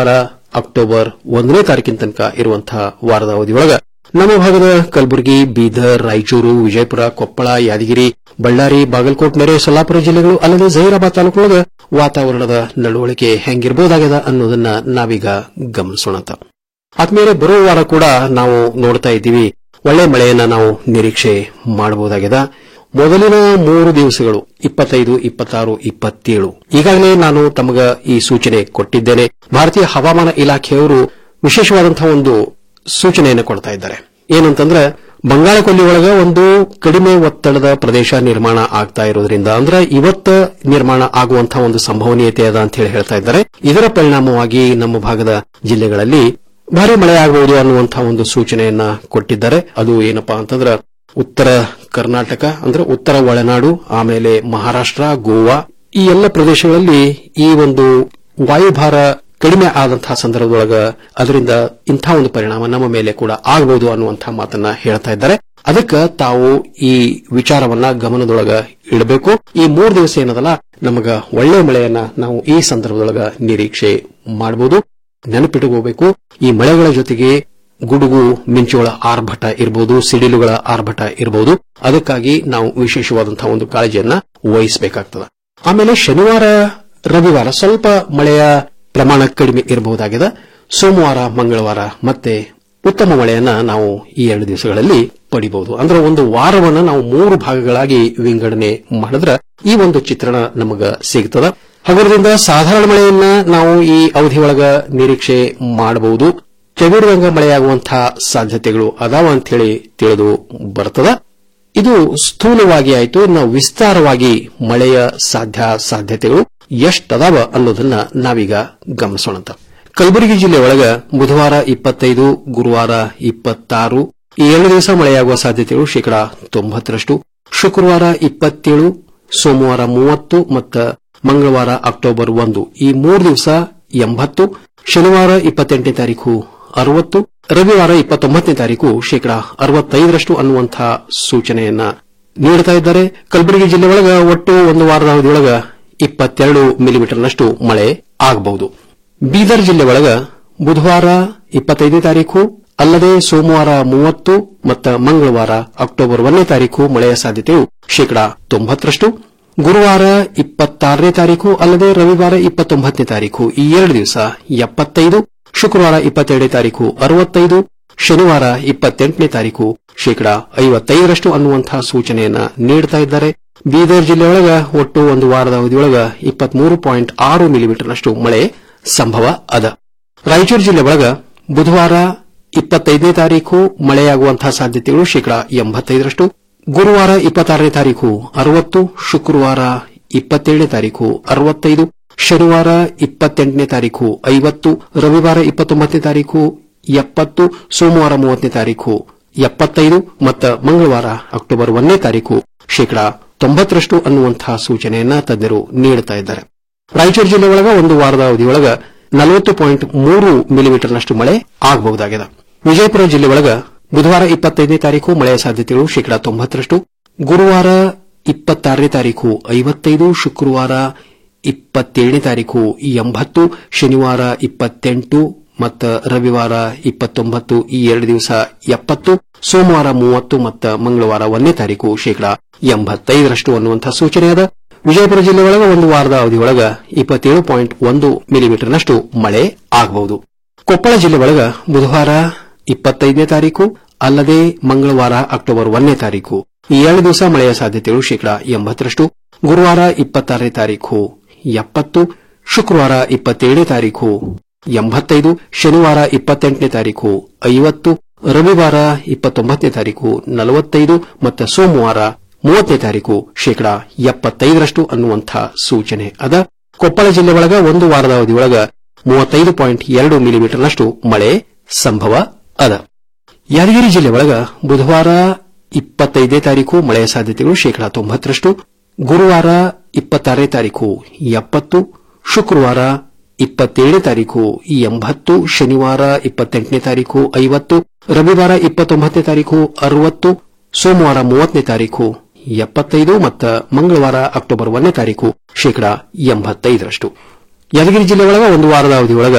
ಅಕ್ಟೋಬರ್ ಒಂದನೇ ತಾರೀಕಿನ ತನಕ ಇರುವಂತಹ ವಾರದ ಅವಧಿಯೊಳಗ ನಮ್ಮ ಭಾಗದ ಕಲಬುರಗಿ ಬೀದರ್ ರಾಯಚೂರು ವಿಜಯಪುರ ಕೊಪ್ಪಳ ಯಾದಗಿರಿ ಬಳ್ಳಾರಿ ಬಾಗಲಕೋಟ್ ನೆರೆ ಸೊಲ್ಲಾಪುರ ಜಿಲ್ಲೆಗಳು ಅಲ್ಲದೆ ಜಹೀರಾಬಾದ್ ತಾಲೂಕೊಳಗ ವಾತಾವರಣದ ನಡವಳಿಕೆ ಹೆಂಗಿರಬಹುದಾಗದ ಅನ್ನೋದನ್ನ ನಾವೀಗ ಗಮನಿಸೋಣ ಆದ್ಮೇಲೆ ಬರುವ ವಾರ ಕೂಡ ನಾವು ನೋಡ್ತಾ ಇದ್ದೀವಿ ಒಳ್ಳೆ ಮಳೆಯನ್ನ ನಾವು ನಿರೀಕ್ಷೆ ಮಾಡಬಹುದಾಗಿದೆ ಮೊದಲಿನ ಮೂರು ದಿವಸಗಳು ಇಪ್ಪತ್ತೈದು ಇಪ್ಪತ್ತಾರು ಇಪ್ಪತ್ತೇಳು ಈಗಾಗಲೇ ನಾನು ತಮಗ ಈ ಸೂಚನೆ ಕೊಟ್ಟಿದ್ದೇನೆ ಭಾರತೀಯ ಹವಾಮಾನ ಇಲಾಖೆಯವರು ವಿಶೇಷವಾದಂತಹ ಒಂದು ಸೂಚನೆಯನ್ನು ಕೊಡ್ತಾ ಇದ್ದಾರೆ ಏನಂತಂದ್ರೆ ಬಂಗಾಳ ಕೊಲ್ಲಿ ಒಳಗ ಒಂದು ಕಡಿಮೆ ಒತ್ತಡದ ಪ್ರದೇಶ ನಿರ್ಮಾಣ ಆಗ್ತಾ ಇರೋದ್ರಿಂದ ಅಂದ್ರೆ ಇವತ್ತ ನಿರ್ಮಾಣ ಆಗುವಂತಹ ಒಂದು ಸಂಭವನೀಯತೆ ಅದ ಅಂತ ಹೇಳಿ ಹೇಳ್ತಾ ಇದ್ದಾರೆ ಇದರ ಪರಿಣಾಮವಾಗಿ ನಮ್ಮ ಭಾಗದ ಜಿಲ್ಲೆಗಳಲ್ಲಿ ಭಾರಿ ಮಳೆ ಆಗಬಹುದು ಅನ್ನುವಂತಹ ಒಂದು ಸೂಚನೆಯನ್ನ ಕೊಟ್ಟಿದ್ದಾರೆ ಅದು ಏನಪ್ಪಾ ಅಂತಂದ್ರೆ ಉತ್ತರ ಕರ್ನಾಟಕ ಅಂದ್ರೆ ಉತ್ತರ ಒಳನಾಡು ಆಮೇಲೆ ಮಹಾರಾಷ್ಟ್ರ ಗೋವಾ ಈ ಎಲ್ಲ ಪ್ರದೇಶಗಳಲ್ಲಿ ಈ ಒಂದು ವಾಯುಭಾರ ಕಡಿಮೆ ಆದಂತಹ ಸಂದರ್ಭದೊಳಗ ಅದರಿಂದ ಇಂಥ ಒಂದು ಪರಿಣಾಮ ನಮ್ಮ ಮೇಲೆ ಕೂಡ ಆಗಬಹುದು ಅನ್ನುವಂತಹ ಮಾತನ್ನ ಹೇಳ್ತಾ ಇದ್ದಾರೆ ಅದಕ್ಕೆ ತಾವು ಈ ವಿಚಾರವನ್ನ ಗಮನದೊಳಗ ಇಡಬೇಕು ಈ ಮೂರು ದಿವಸ ಏನದಲ್ಲ ನಮಗ ಒಳ್ಳೆ ಮಳೆಯನ್ನ ನಾವು ಈ ಸಂದರ್ಭದೊಳಗ ನಿರೀಕ್ಷೆ ಮಾಡಬಹುದು ನೆನಪಿಟ್ಟುಕೋಬೇಕು ಈ ಮಳೆಗಳ ಜೊತೆಗೆ ಗುಡುಗು ಮಿಂಚುಗಳ ಆರ್ಭಟ ಇರಬಹುದು ಸಿಡಿಲುಗಳ ಆರ್ಭಟ ಇರಬಹುದು ಅದಕ್ಕಾಗಿ ನಾವು ವಿಶೇಷವಾದಂತಹ ಒಂದು ಕಾಳಜಿಯನ್ನ ವಹಿಸಬೇಕಾಗ್ತದೆ ಆಮೇಲೆ ಶನಿವಾರ ರವಿವಾರ ಸ್ವಲ್ಪ ಮಳೆಯ ಪ್ರಮಾಣ ಕಡಿಮೆ ಇರಬಹುದಾಗಿದೆ ಸೋಮವಾರ ಮಂಗಳವಾರ ಮತ್ತೆ ಉತ್ತಮ ಮಳೆಯನ್ನ ನಾವು ಈ ಎರಡು ದಿವಸಗಳಲ್ಲಿ ಪಡಿಬಹುದು ಅಂದ್ರೆ ಒಂದು ವಾರವನ್ನ ನಾವು ಮೂರು ಭಾಗಗಳಾಗಿ ವಿಂಗಡಣೆ ಮಾಡಿದ್ರೆ ಈ ಒಂದು ಚಿತ್ರಣ ನಮಗ ಸಿಗ್ತದ ಹಗುರದಿಂದ ಸಾಧಾರಣ ಮಳೆಯನ್ನ ನಾವು ಈ ಅವಧಿಯೊಳಗ ನಿರೀಕ್ಷೆ ಮಾಡಬಹುದು ಚದುರಿದಂಗ ಮಳೆಯಾಗುವಂತಹ ಸಾಧ್ಯತೆಗಳು ಅದಾವ ಅಂತ ಹೇಳಿ ತಿಳಿದು ಬರ್ತದ ಇದು ಸ್ಥೂಲವಾಗಿ ಆಯಿತು ಇನ್ನು ವಿಸ್ತಾರವಾಗಿ ಮಳೆಯ ಸಾಧ್ಯ ಸಾಧ್ಯತೆಗಳು ಎಷ್ಟದಾವ ಅನ್ನೋದನ್ನ ನಾವೀಗ ಗಮನಿಸೋಣ ಕಲಬುರಗಿ ಜಿಲ್ಲೆ ಒಳಗ ಬುಧವಾರ ಇಪ್ಪತ್ತೈದು ಗುರುವಾರ ಇಪ್ಪತ್ತಾರು ಈ ಎರಡು ದಿವಸ ಮಳೆಯಾಗುವ ಸಾಧ್ಯತೆಗಳು ಶೇಕಡಾ ತೊಂಬತ್ತರಷ್ಟು ಶುಕ್ರವಾರ ಇಪ್ಪತ್ತೇಳು ಸೋಮವಾರ ಮೂವತ್ತು ಮತ್ತು ಮಂಗಳವಾರ ಅಕ್ಟೋಬರ್ ಒಂದು ಈ ಮೂರು ದಿವಸ ಎಂಬತ್ತು ಶನಿವಾರ ಇಪ್ಪತ್ತೆಂಟನೇ ತಾರೀಕು ಅರವತ್ತು ರವಿವಾರ ಇಪ್ಪತ್ತೊಂಬತ್ತನೇ ತಾರೀಕು ಶೇಕಡಾ ಅರವತ್ತೈದರಷ್ಟು ಅನ್ನುವಂತಹ ಸೂಚನೆಯನ್ನ ನೀಡುತ್ತಾ ಇದ್ದಾರೆ ಕಲಬುರಗಿ ಜಿಲ್ಲೆ ಒಳಗ ಒಟ್ಟು ಒಂದು ವಾರದ ಅವಧಿಯೊಳಗ ಇಪ್ಪತ್ತೆರಡು ಮಿಲಿಮೀಟರ್ನಷ್ಟು ಮಳೆ ಆಗಬಹುದು ಬೀದರ್ ಜಿಲ್ಲೆ ಒಳಗ ಬುಧವಾರ ಇಪ್ಪತ್ತೈದನೇ ತಾರೀಕು ಅಲ್ಲದೆ ಸೋಮವಾರ ಮೂವತ್ತು ಮತ್ತು ಮಂಗಳವಾರ ಅಕ್ಟೋಬರ್ ಒಂದನೇ ತಾರೀಕು ಮಳೆಯ ಸಾಧ್ಯತೆಯು ಶೇಕಡಾ ತೊಂಬತ್ತರಷ್ಟು ಗುರುವಾರ ಇಪ್ಪತ್ತಾರನೇ ತಾರೀಕು ಅಲ್ಲದೆ ರವಿವಾರ ಇಪ್ಪತ್ತೊಂಬತ್ತನೇ ತಾರೀಕು ಈ ಎರಡು ದಿವಸ ಎಪ್ಪತ್ತೈದು ಶುಕ್ರವಾರ ಇಪ್ಪತ್ತೆರಡನೇ ತಾರೀಕು ಅರವತ್ತೈದು ಶನಿವಾರ ಇಪ್ಪತ್ತೆಂಟನೇ ತಾರೀಕು ಶೇಕಡಾ ಐವತ್ತೈದರಷ್ಟು ಅನ್ನುವಂತಹ ಸೂಚನೆಯನ್ನ ನೀಡುತ್ತಾ ಇದ್ದಾರೆ ಬೀದರ್ ಜಿಲ್ಲೆಯೊಳಗ ಒಟ್ಟು ಒಂದು ವಾರದ ಅವಧಿಯೊಳಗ ಇಪ್ಪತ್ಮೂರು ಪಾಯಿಂಟ್ ಆರು ಮಿಲಿಮೀಟರ್ನಷ್ಟು ಮಳೆ ಸಂಭವ ಅದ ರಾಯಚೂರು ಜಿಲ್ಲೆ ಒಳಗ ಬುಧವಾರ ಇಪ್ಪತ್ತೈದನೇ ತಾರೀಕು ಮಳೆಯಾಗುವಂತಹ ಸಾಧ್ಯತೆಗಳು ಶೇಕಡಾ ಎಂಬತ್ತೈದರಷ್ಟು ಗುರುವಾರ ಇಪ್ಪತ್ತಾರನೇ ತಾರೀಕು ಅರವತ್ತು ಶುಕ್ರವಾರ ಇಪ್ಪತ್ತೇಳನೇ ತಾರೀಕು ಅರವತ್ತೈದು ಶನಿವಾರ ಇಪ್ಪತ್ತೆಂಟನೇ ತಾರೀಕು ಐವತ್ತು ರವಿವಾರ ಇಪ್ಪತ್ತೊಂಬತ್ತನೇ ತಾರೀಕು ಎಪ್ಪತ್ತು ಸೋಮವಾರ ಮೂವತ್ತನೇ ತಾರೀಕು ಎಪ್ಪತ್ತೈದು ಮತ್ತು ಮಂಗಳವಾರ ಅಕ್ಟೋಬರ್ ಒಂದನೇ ತಾರೀಕು ಶೇಕಡಾ ತೊಂಬತ್ತರಷ್ಟು ಅನ್ನುವಂತಹ ಸೂಚನೆಯನ್ನ ತಜ್ಞರು ನೀಡುತ್ತಾ ಇದ್ದಾರೆ ರಾಯಚೂರು ಜಿಲ್ಲೆ ಒಳಗ ಒಂದು ವಾರದ ಅವಧಿಯೊಳಗ ನಲವತ್ತು ಪಾಯಿಂಟ್ ಮೂರು ಮಿಲಿಮೀಟರ್ನಷ್ಟು ಮಳೆ ಆಗಬಹುದಾಗಿದೆ ವಿಜಯಪುರ ಜಿಲ್ಲೆ ಒಳಗ ಬುಧವಾರ ಇಪ್ಪತ್ತೈದನೇ ತಾರೀಕು ಮಳೆಯ ಸಾಧ್ಯತೆಗಳು ಶೇಕಡಾ ತೊಂಬತ್ತರಷ್ಟು ಗುರುವಾರ ಇಪ್ಪತ್ತಾರನೇ ತಾರೀಕು ಐವತ್ತೈದು ಶುಕ್ರವಾರ ಇಪ್ಪತ್ತೇಳನೇ ತಾರೀಕು ಎಂಬತ್ತು ಶನಿವಾರ ಇಪ್ಪತ್ತೆಂಟು ಮತ್ತು ರವಿವಾರ ಇಪ್ಪತ್ತೊಂಬತ್ತು ಈ ಎರಡು ದಿವಸ ಎಪ್ಪತ್ತು ಸೋಮವಾರ ಮೂವತ್ತು ಮತ್ತು ಮಂಗಳವಾರ ಒಂದನೇ ತಾರೀಕು ಶೇಕಡಾ ಎಂಬತ್ತೈದರಷ್ಟು ಅನ್ನುವಂತಹ ಸೂಚನೆ ಅದ ವಿಜಯಪುರ ಜಿಲ್ಲೆ ಒಳಗ ಒಂದು ವಾರದ ಅವಧಿಯೊಳಗ ಇಪ್ಪತ್ತೇಳು ಪಾಯಿಂಟ್ ಒಂದು ಮಿಲಿಮೀಟರ್ನಷ್ಟು ಮಳೆ ಆಗಬಹುದು ಕೊಪ್ಪಳ ಜಿಲ್ಲೆ ಒಳಗ ಬುಧವಾರ ಇಪ್ಪತ್ತೈದನೇ ತಾರೀಕು ಅಲ್ಲದೆ ಮಂಗಳವಾರ ಅಕ್ಟೋಬರ್ ಒಂದನೇ ತಾರೀಕು ಈ ಎರಡು ದಿವಸ ಮಳೆಯ ಸಾಧ್ಯತೆಗಳು ಶೇಕಡಾ ಎಂಬತ್ತರಷ್ಟು ಗುರುವಾರ ಇಪ್ಪತ್ತಾರನೇ ತಾರೀಕು ಎಪ್ಪತ್ತು ಶುಕ್ರವಾರ ಇಪ್ಪತ್ತೇಳನೇ ತಾರೀಕು ಎಂಬತ್ತೈದು ಶನಿವಾರ ಇಪ್ಪತ್ತೆಂಟನೇ ತಾರೀಕು ಐವತ್ತು ರವಿವಾರ ಇಪ್ಪತ್ತೊಂಬತ್ತನೇ ತಾರೀಕು ನಲವತ್ತೈದು ಮತ್ತು ಸೋಮವಾರ ಮೂವತ್ತನೇ ತಾರೀಕು ಶೇಕಡಾ ಎಪ್ಪತ್ತೈದರಷ್ಟು ಅನ್ನುವಂತಹ ಸೂಚನೆ ಅದ ಕೊಪ್ಪಳ ಜಿಲ್ಲೆ ಒಳಗ ಒಂದು ವಾರದ ಅವಧಿಯೊಳಗ ಮೂವತ್ತೈದು ಪಾಯಿಂಟ್ ಎರಡು ಮಿಲಿಮೀಟರ್ನಷ್ಟು ಮಳೆ ಸಂಭವ ಅದ ಯಾದಗಿರಿ ಜಿಲ್ಲೆ ಒಳಗ ಬುಧವಾರ ಇಪ್ಪತ್ತೈದನೇ ತಾರೀಕು ಮಳೆಯ ಸಾಧ್ಯತೆಗಳು ಶೇಕಡಾ ತೊಂಬತ್ತರಷ್ಟು ಗುರುವಾರ ಇಪ್ಪತ್ತಾರನೇ ತಾರೀಕು ಎಪ್ಪತ್ತು ಶುಕ್ರವಾರ ಇಪ್ಪತ್ತೇಳನೇ ತಾರೀಕು ಎಂಬತ್ತು ಶನಿವಾರ ಇಪ್ಪತ್ತೆಂಟನೇ ತಾರೀಕು ಐವತ್ತು ರವಿವಾರ ಇಪ್ಪತ್ತೊಂಬತ್ತನೇ ತಾರೀಕು ಅರವತ್ತು ಸೋಮವಾರ ಮೂವತ್ತನೇ ತಾರೀಕು ಎಪ್ಪತ್ತೈದು ಮತ್ತು ಮಂಗಳವಾರ ಅಕ್ಟೋಬರ್ ಒಂದನೇ ತಾರೀಕು ಶೇಕಡಾ ಎಂಬತ್ತೈದರಷ್ಟು ಯಾದಗಿರಿ ಜಿಲ್ಲೆ ಒಳಗ ಒಂದು ವಾರದ ಅವಧಿಯೊಳಗ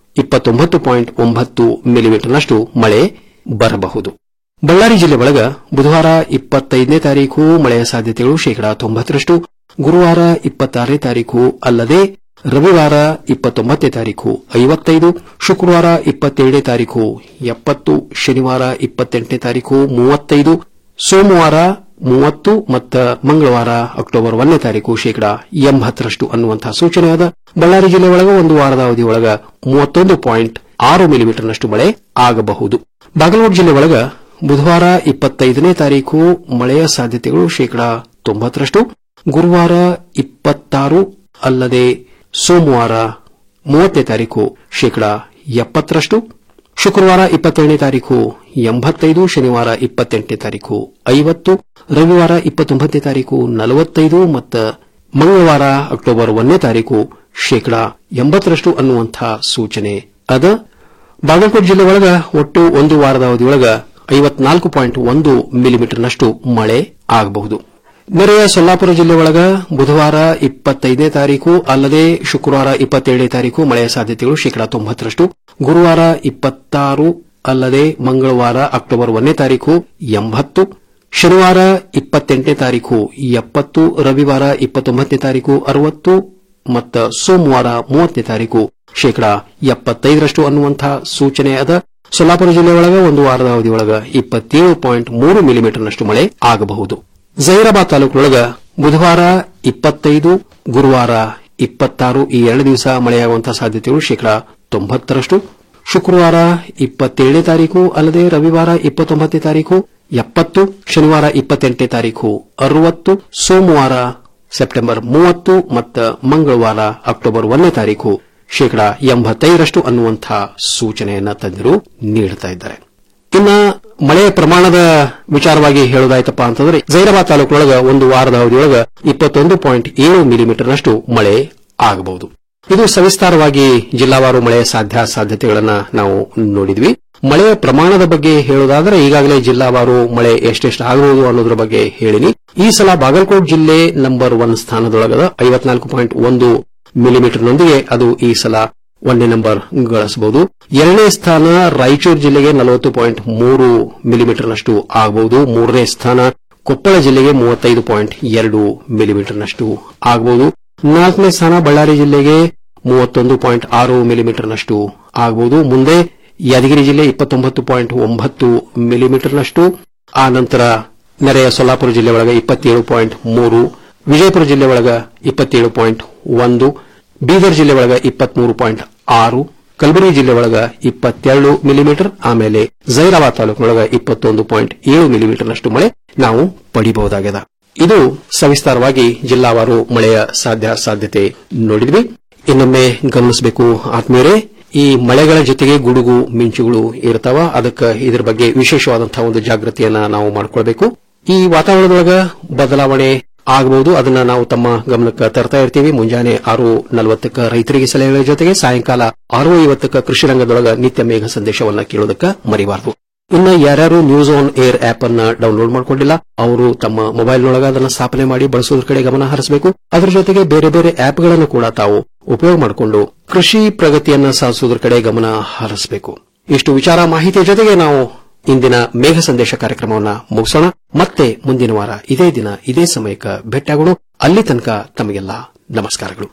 ಇಪ್ಪತ್ತೊಂಬತ್ತು ಪಾಯಿಂಟ್ ಒಂಬತ್ತು ಮಿಲಿಮೀಟರ್ನಷ್ಟು ಮಳೆ ಬರಬಹುದು ಬಳ್ಳಾರಿ ಜಿಲ್ಲೆ ಒಳಗ ಬುಧವಾರ ಇಪ್ಪತ್ತೈದನೇ ತಾರೀಕು ಮಳೆಯ ಸಾಧ್ಯತೆಗಳು ಶೇಕಡಾ ತೊಂಬತ್ತರಷ್ಟು ಗುರುವಾರ ಇಪ್ಪತ್ತಾರನೇ ತಾರೀಕು ಅಲ್ಲದೆ ರವಿವಾರ ಇಪ್ಪತ್ತೊಂಬತ್ತನೇ ತಾರೀಕು ಐವತ್ತೈದು ಶುಕ್ರವಾರ ಇಪ್ಪತ್ತೇಳನೇ ತಾರೀಕು ಎಪ್ಪತ್ತು ಶನಿವಾರ ಇಪ್ಪತ್ತೆಂಟನೇ ತಾರೀಕು ಮೂವತ್ತೈದು ಸೋಮವಾರ ಮೂವತ್ತು ಮತ್ತು ಮಂಗಳವಾರ ಅಕ್ಟೋಬರ್ ಒಂದನೇ ತಾರೀಕು ಶೇಕಡಾ ಎಂಬತ್ತರಷ್ಟು ಅನ್ನುವಂತಹ ಸೂಚನೆ ಅದ ಬಳ್ಳಾರಿ ಜಿಲ್ಲೆ ಒಳಗ ಒಂದು ವಾರದ ಅವಧಿ ಒಳಗ ಮೂವತ್ತೊಂದು ಪಾಯಿಂಟ್ ಆರು ಮಿಲಿಮೀಟರ್ನಷ್ಟು ಮಳೆ ಆಗಬಹುದು ಬಾಗಲಕೋಟೆ ಜಿಲ್ಲೆ ಒಳಗ ಬುಧವಾರ ಇಪ್ಪತ್ತೈದನೇ ತಾರೀಕು ಮಳೆಯ ಸಾಧ್ಯತೆಗಳು ಶೇಕಡಾ ತೊಂಬತ್ತರಷ್ಟು ಗುರುವಾರ ಇಪ್ಪತ್ತಾರು ಅಲ್ಲದೆ ಸೋಮವಾರ ಮೂವತ್ತನೇ ತಾರೀಕು ಶೇಕಡಾ ಎಪ್ಪತ್ತರಷ್ಟು ಶುಕ್ರವಾರ ಇಪ್ಪತ್ತೇಳನೇ ತಾರೀಕು ಎಂಬತ್ತೈದು ಶನಿವಾರ ಇಪ್ಪತ್ತೆಂಟನೇ ತಾರೀಕು ಐವತ್ತು ರವಿವಾರ ಇಪ್ಪತ್ತೊಂಬತ್ತನೇ ತಾರೀಕು ನಲವತ್ತೈದು ಮತ್ತು ಮಂಗಳವಾರ ಅಕ್ಟೋಬರ್ ಒಂದನೇ ತಾರೀಕು ಶೇಕಡಾ ಎಂಬತ್ತರಷ್ಟು ಅನ್ನುವಂತಹ ಸೂಚನೆ ಅದ ಬಾಗಲಕೋಟೆ ಜಿಲ್ಲೆ ಒಳಗ ಒಟ್ಟು ಒಂದು ವಾರದ ಅವಧಿಯೊಳಗ ಐವತ್ನಾಲ್ಕು ಪಾಯಿಂಟ್ ಒಂದು ಮಿಲಿಮೀಟರ್ನಷ್ಟು ಮಳೆ ಆಗಬಹುದು ನೆರೆಯ ಸೊಲ್ಲಾಪುರ ಜಿಲ್ಲೆ ಒಳಗ ಬುಧವಾರ ಇಪ್ಪತ್ತೈದನೇ ತಾರೀಕು ಅಲ್ಲದೆ ಶುಕ್ರವಾರ ಇಪ್ಪತ್ತೇಳನೇ ತಾರೀಕು ಮಳೆಯ ಸಾಧ್ಯತೆಗಳು ಶೇಕಡಾ ತೊಂಬತ್ತರಷ್ಟು ಗುರುವಾರ ಇಪ್ಪತ್ತಾರು ಅಲ್ಲದೆ ಮಂಗಳವಾರ ಅಕ್ಟೋಬರ್ ಒಂದನೇ ತಾರೀಕು ಎಂಬತ್ತು ಶನಿವಾರ ಇಪ್ಪತ್ತೆಂಟನೇ ತಾರೀಕು ಎಪ್ಪತ್ತು ರವಿವಾರ ಇಪ್ಪತ್ತೊಂಬತ್ತನೇ ತಾರೀಕು ಅರವತ್ತು ಮತ್ತು ಸೋಮವಾರ ಮೂವತ್ತನೇ ತಾರೀಕು ಶೇಕಡಾ ಎಪ್ಪತ್ತೈದರಷ್ಟು ಅನ್ನುವಂತಹ ಸೂಚನೆ ಅದ ಸೊಲ್ಲಾಪುರ ಜಿಲ್ಲೆ ಒಳಗ ಒಂದು ವಾರದ ಅವಧಿಯೊಳಗ ಇಪ್ಪತ್ತೇಳು ಪಾಯಿಂಟ್ ಮೂರು ಮಿಲಿಮೀಟರ್ನಷ್ಟು ಮಳೆ ಆಗಬಹುದು ಜೈರಾಬಾದ್ ತಾಲೂಕಿನೊಳಗ ಬುಧವಾರ ಇಪ್ಪತ್ತೈದು ಗುರುವಾರ ಇಪ್ಪತ್ತಾರು ಈ ಎರಡು ದಿವಸ ಮಳೆಯಾಗುವಂತಹ ಸಾಧ್ಯತೆಗಳು ಶೇಕಡಾ ತೊಂಬತ್ತರಷ್ಟು ಶುಕ್ರವಾರ ಇಪ್ಪತ್ತೇಳನೇ ತಾರೀಕು ಅಲ್ಲದೆ ರವಿವಾರ ಇಪ್ಪತ್ತೊಂಬತ್ತನೇ ತಾರೀಕು ಎಪ್ಪತ್ತು ಶನಿವಾರ ಇಪ್ಪತ್ತೆಂಟನೇ ತಾರೀಕು ಅರವತ್ತು ಸೋಮವಾರ ಸೆಪ್ಟೆಂಬರ್ ಮೂವತ್ತು ಮತ್ತು ಮಂಗಳವಾರ ಅಕ್ಟೋಬರ್ ಒಂದನೇ ತಾರೀಕು ಶೇಕಡಾ ಎಂಬತ್ತೈದರಷ್ಟು ಅನ್ನುವಂತಹ ಸೂಚನೆಯನ್ನ ತಜ್ಞರು ನೀಡುತ್ತಾ ಇದ್ದಾರೆ ಇನ್ನ ಮಳೆಯ ಪ್ರಮಾಣದ ವಿಚಾರವಾಗಿ ಹೇಳೋದಾಯ್ತಪ್ಪ ಅಂತಂದ್ರೆ ಜೈರಾಬಾದ್ ತಾಲೂಕಿನೊಳಗ ಒಂದು ವಾರದ ಅವಧಿಯೊಳಗ ಇಪ್ಪತ್ತೊಂದು ಪಾಯಿಂಟ್ ಏಳು ಮಿಲಿಮೀಟರ್ನಷ್ಟು ಮಳೆ ಆಗಬಹುದು ಇದು ಸವಿಸ್ತಾರವಾಗಿ ಜಿಲ್ಲಾವಾರು ಮಳೆಯ ಸಾಧ್ಯ ಸಾಧ್ಯತೆಗಳನ್ನ ನಾವು ನೋಡಿದ್ವಿ ಮಳೆಯ ಪ್ರಮಾಣದ ಬಗ್ಗೆ ಹೇಳೋದಾದ್ರೆ ಈಗಾಗಲೇ ಜಿಲ್ಲಾವಾರು ಮಳೆ ಎಷ್ಟೆಷ್ಟು ಆಗಬಹುದು ಅನ್ನೋದ್ರ ಬಗ್ಗೆ ಹೇಳಿನಿ ಈ ಸಲ ಬಾಗಲಕೋಟ್ ಜಿಲ್ಲೆ ನಂಬರ್ ಒನ್ ಸ್ಥಾನದೊಳಗದ ಐವತ್ನಾಲ್ಕು ಪಾಯಿಂಟ್ ಒಂದು ಮಿಲಿಮೀಟರ್ನೊಂದಿಗೆ ಅದು ಈ ಸಲ ಒಂದನೇ ನಂಬರ್ ಗಳಿಸಬಹುದು ಎರಡನೇ ಸ್ಥಾನ ರಾಯಚೂರು ಜಿಲ್ಲೆಗೆ ನಲವತ್ತು ಪಾಯಿಂಟ್ ಮೂರು ಮಿಲಿಮೀಟರ್ನಷ್ಟು ಆಗಬಹುದು ಮೂರನೇ ಸ್ಥಾನ ಕೊಪ್ಪಳ ಜಿಲ್ಲೆಗೆ ಮೂವತ್ತೈದು ಪಾಯಿಂಟ್ ಎರಡು ಮಿಲಿಮೀಟರ್ನಷ್ಟು ಆಗಬಹುದು ನಾಲ್ಕನೇ ಸ್ಥಾನ ಬಳ್ಳಾರಿ ಜಿಲ್ಲೆಗೆ ಮೂವತ್ತೊಂದು ಪಾಯಿಂಟ್ ಆರು ಮಿಲಿಮೀಟರ್ನಷ್ಟು ಆಗಬಹುದು ಮುಂದೆ ಯಾದಗಿರಿ ಜಿಲ್ಲೆ ಇಪ್ಪತ್ತೊಂಬತ್ತು ಪಾಯಿಂಟ್ ಒಂಬತ್ತು ಮಿಲಿಮೀಟರ್ನಷ್ಟು ಆ ನಂತರ ನೆರೆಯ ಸೊಲ್ಲಾಪುರ ಜಿಲ್ಲೆ ಒಳಗೆ ಇಪ್ಪತ್ತೇಳು ಪಾಯಿಂಟ್ ಮೂರು ವಿಜಯಪುರ ಜಿಲ್ಲೆ ಒಳಗ ಇಪ್ಪತ್ತೇಳು ಪಾಯಿಂಟ್ ಒಂದು ಬೀದರ್ ಜಿಲ್ಲೆ ಒಳಗ ಇಪ್ಪತ್ಮೂರು ಪಾಯಿಂಟ್ ಆರು ಕಲಬುರಗಿ ಜಿಲ್ಲೆ ಒಳಗ ಇಪ್ಪತ್ತೆರಡು ಮಿಲಿಮೀಟರ್ ಆಮೇಲೆ ಜೈರಾಬಾದ್ ತಾಲೂಕಿನೊಳಗ ಇಪ್ಪತ್ತೊಂದು ಪಾಯಿಂಟ್ ಏಳು ಮಿಲಿಮೀಟರ್ನಷ್ಟು ಮಳೆ ನಾವು ಪಡಿಬಹುದಾಗಿದೆ ಇದು ಸವಿಸ್ತಾರವಾಗಿ ಜಿಲ್ಲಾವಾರು ಮಳೆಯ ಸಾಧ್ಯ ಸಾಧ್ಯತೆ ನೋಡಿದ್ವಿ ಇನ್ನೊಮ್ಮೆ ಗಮನಿಸಬೇಕು ಆತ್ಮೀಯರೇ ಈ ಮಳೆಗಳ ಜೊತೆಗೆ ಗುಡುಗು ಮಿಂಚುಗಳು ಇರ್ತಾವ ಅದಕ್ಕೆ ಇದರ ಬಗ್ಗೆ ವಿಶೇಷವಾದಂತಹ ಒಂದು ಜಾಗೃತಿಯನ್ನ ನಾವು ಮಾಡಿಕೊಳ್ಬೇಕು ಈ ವಾತಾವರಣದೊಳಗ ಬದಲಾವಣೆ ಆಗಬಹುದು ಅದನ್ನ ನಾವು ತಮ್ಮ ಗಮನಕ್ಕೆ ತರ್ತಾ ಇರ್ತೀವಿ ಮುಂಜಾನೆ ಆರು ನಲವತ್ತಕ್ಕ ರೈತರಿಗೆ ಸಲಹೆಗಳ ಜೊತೆಗೆ ಸಾಯಂಕಾಲ ಆರು ಐವತ್ತಕ್ಕ ಕೃಷಿ ರಂಗದೊಳಗ ನಿತ್ಯ ಮೇಘ ಸಂದೇಶವನ್ನ ಕೇಳೋದಕ್ಕೆ ಮರಿಬಾರದು ಇನ್ನು ಯಾರ್ಯಾರು ನ್ಯೂಸ್ ಆನ್ ಏರ್ ಆಪ್ ಅನ್ನ ಡೌನ್ಲೋಡ್ ಮಾಡ್ಕೊಂಡಿಲ್ಲ ಅವರು ತಮ್ಮ ಮೊಬೈಲ್ನೊಳಗ ಅದನ್ನ ಸ್ಥಾಪನೆ ಮಾಡಿ ಬಳಸೋದ್ರ ಕಡೆ ಗಮನ ಹರಿಸಬೇಕು ಅದರ ಜೊತೆಗೆ ಬೇರೆ ಬೇರೆ ಆಪ್ಗಳನ್ನು ಕೂಡ ತಾವು ಉಪಯೋಗ ಮಾಡಿಕೊಂಡು ಕೃಷಿ ಪ್ರಗತಿಯನ್ನ ಸಾಧಿಸೋದ್ರ ಕಡೆ ಗಮನ ಹರಿಸಬೇಕು ಇಷ್ಟು ವಿಚಾರ ಮಾಹಿತಿಯ ಜೊತೆಗೆ ನಾವು ಇಂದಿನ ಮೇಘ ಸಂದೇಶ ಕಾರ್ಯಕ್ರಮವನ್ನ ಮುಗಿಸೋಣ ಮತ್ತೆ ಮುಂದಿನ ವಾರ ಇದೇ ದಿನ ಇದೇ ಸಮಯಕ್ಕೆ ಭೇಟಿಯಾಗೋಣ ಅಲ್ಲಿ ತನಕ ತಮಗೆಲ್ಲ ನಮಸ್ಕಾರಗಳು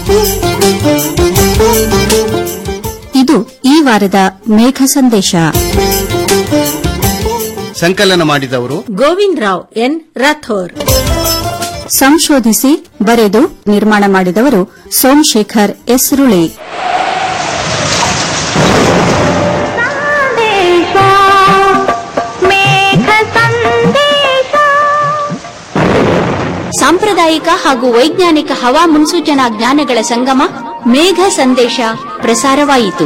ಇದು ಈ ವಾರದ ಮೇಘ ಸಂದೇಶ ಸಂಕಲನ ಮಾಡಿದವರು ಗೋವಿಂದ್ ರಾವ್ ಎನ್ ರಾಥೋರ್ ಸಂಶೋಧಿಸಿ ಬರೆದು ನಿರ್ಮಾಣ ಮಾಡಿದವರು ಸೋಮಶೇಖರ್ ಎಸ್ರುಳಿ ಸಾಂಪ್ರದಾಯಿಕ ಹಾಗೂ ವೈಜ್ಞಾನಿಕ ಹವಾ ಮುನ್ಸೂಚನಾ ಜ್ಞಾನಗಳ ಸಂಗಮ ಮೇಘ ಸಂದೇಶ ಪ್ರಸಾರವಾಯಿತು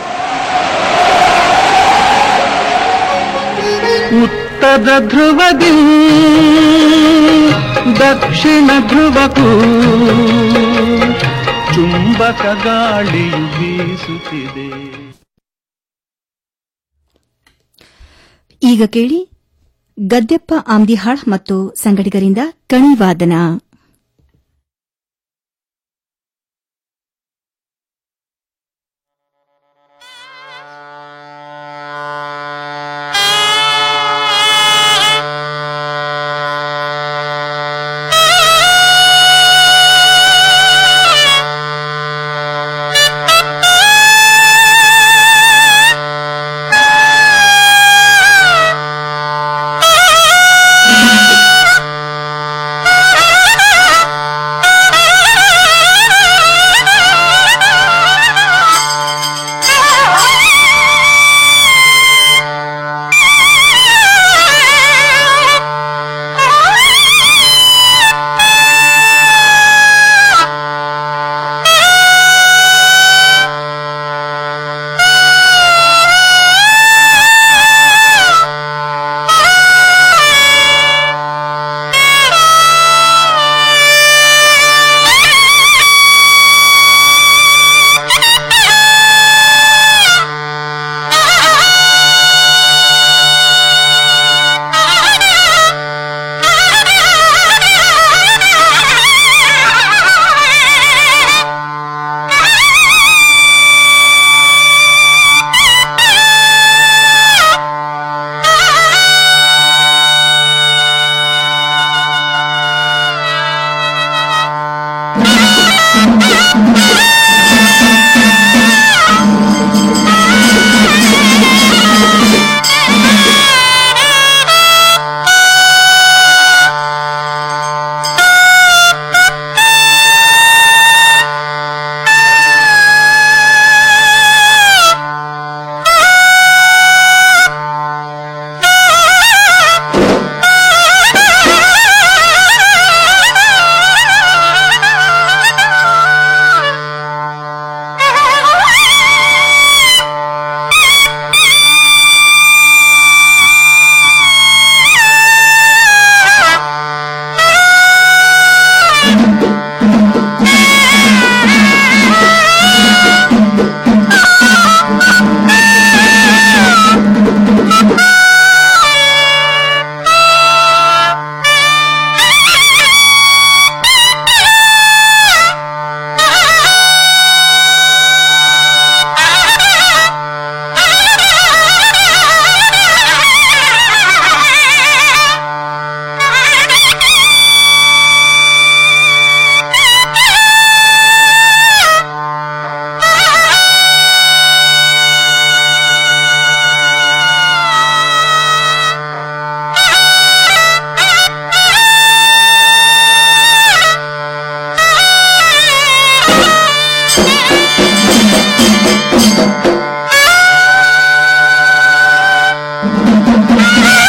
ಉತ್ತರ ಧ್ರುವದಿ ದಕ್ಷಿಣ ಧ್ರುವಕ್ಕೂ ಚುಂಬಕ ಗಾಳಿಯು ಬೀಸುತ್ತಿದೆ ಈಗ ಕೇಳಿ ಗದ್ದೆಪ್ಪ ಆಮ್ದಿಹಾಳ್ ಮತ್ತು ಸಂಗಡಿಗರಿಂದ ಕಣಿವಾದನ Thank you.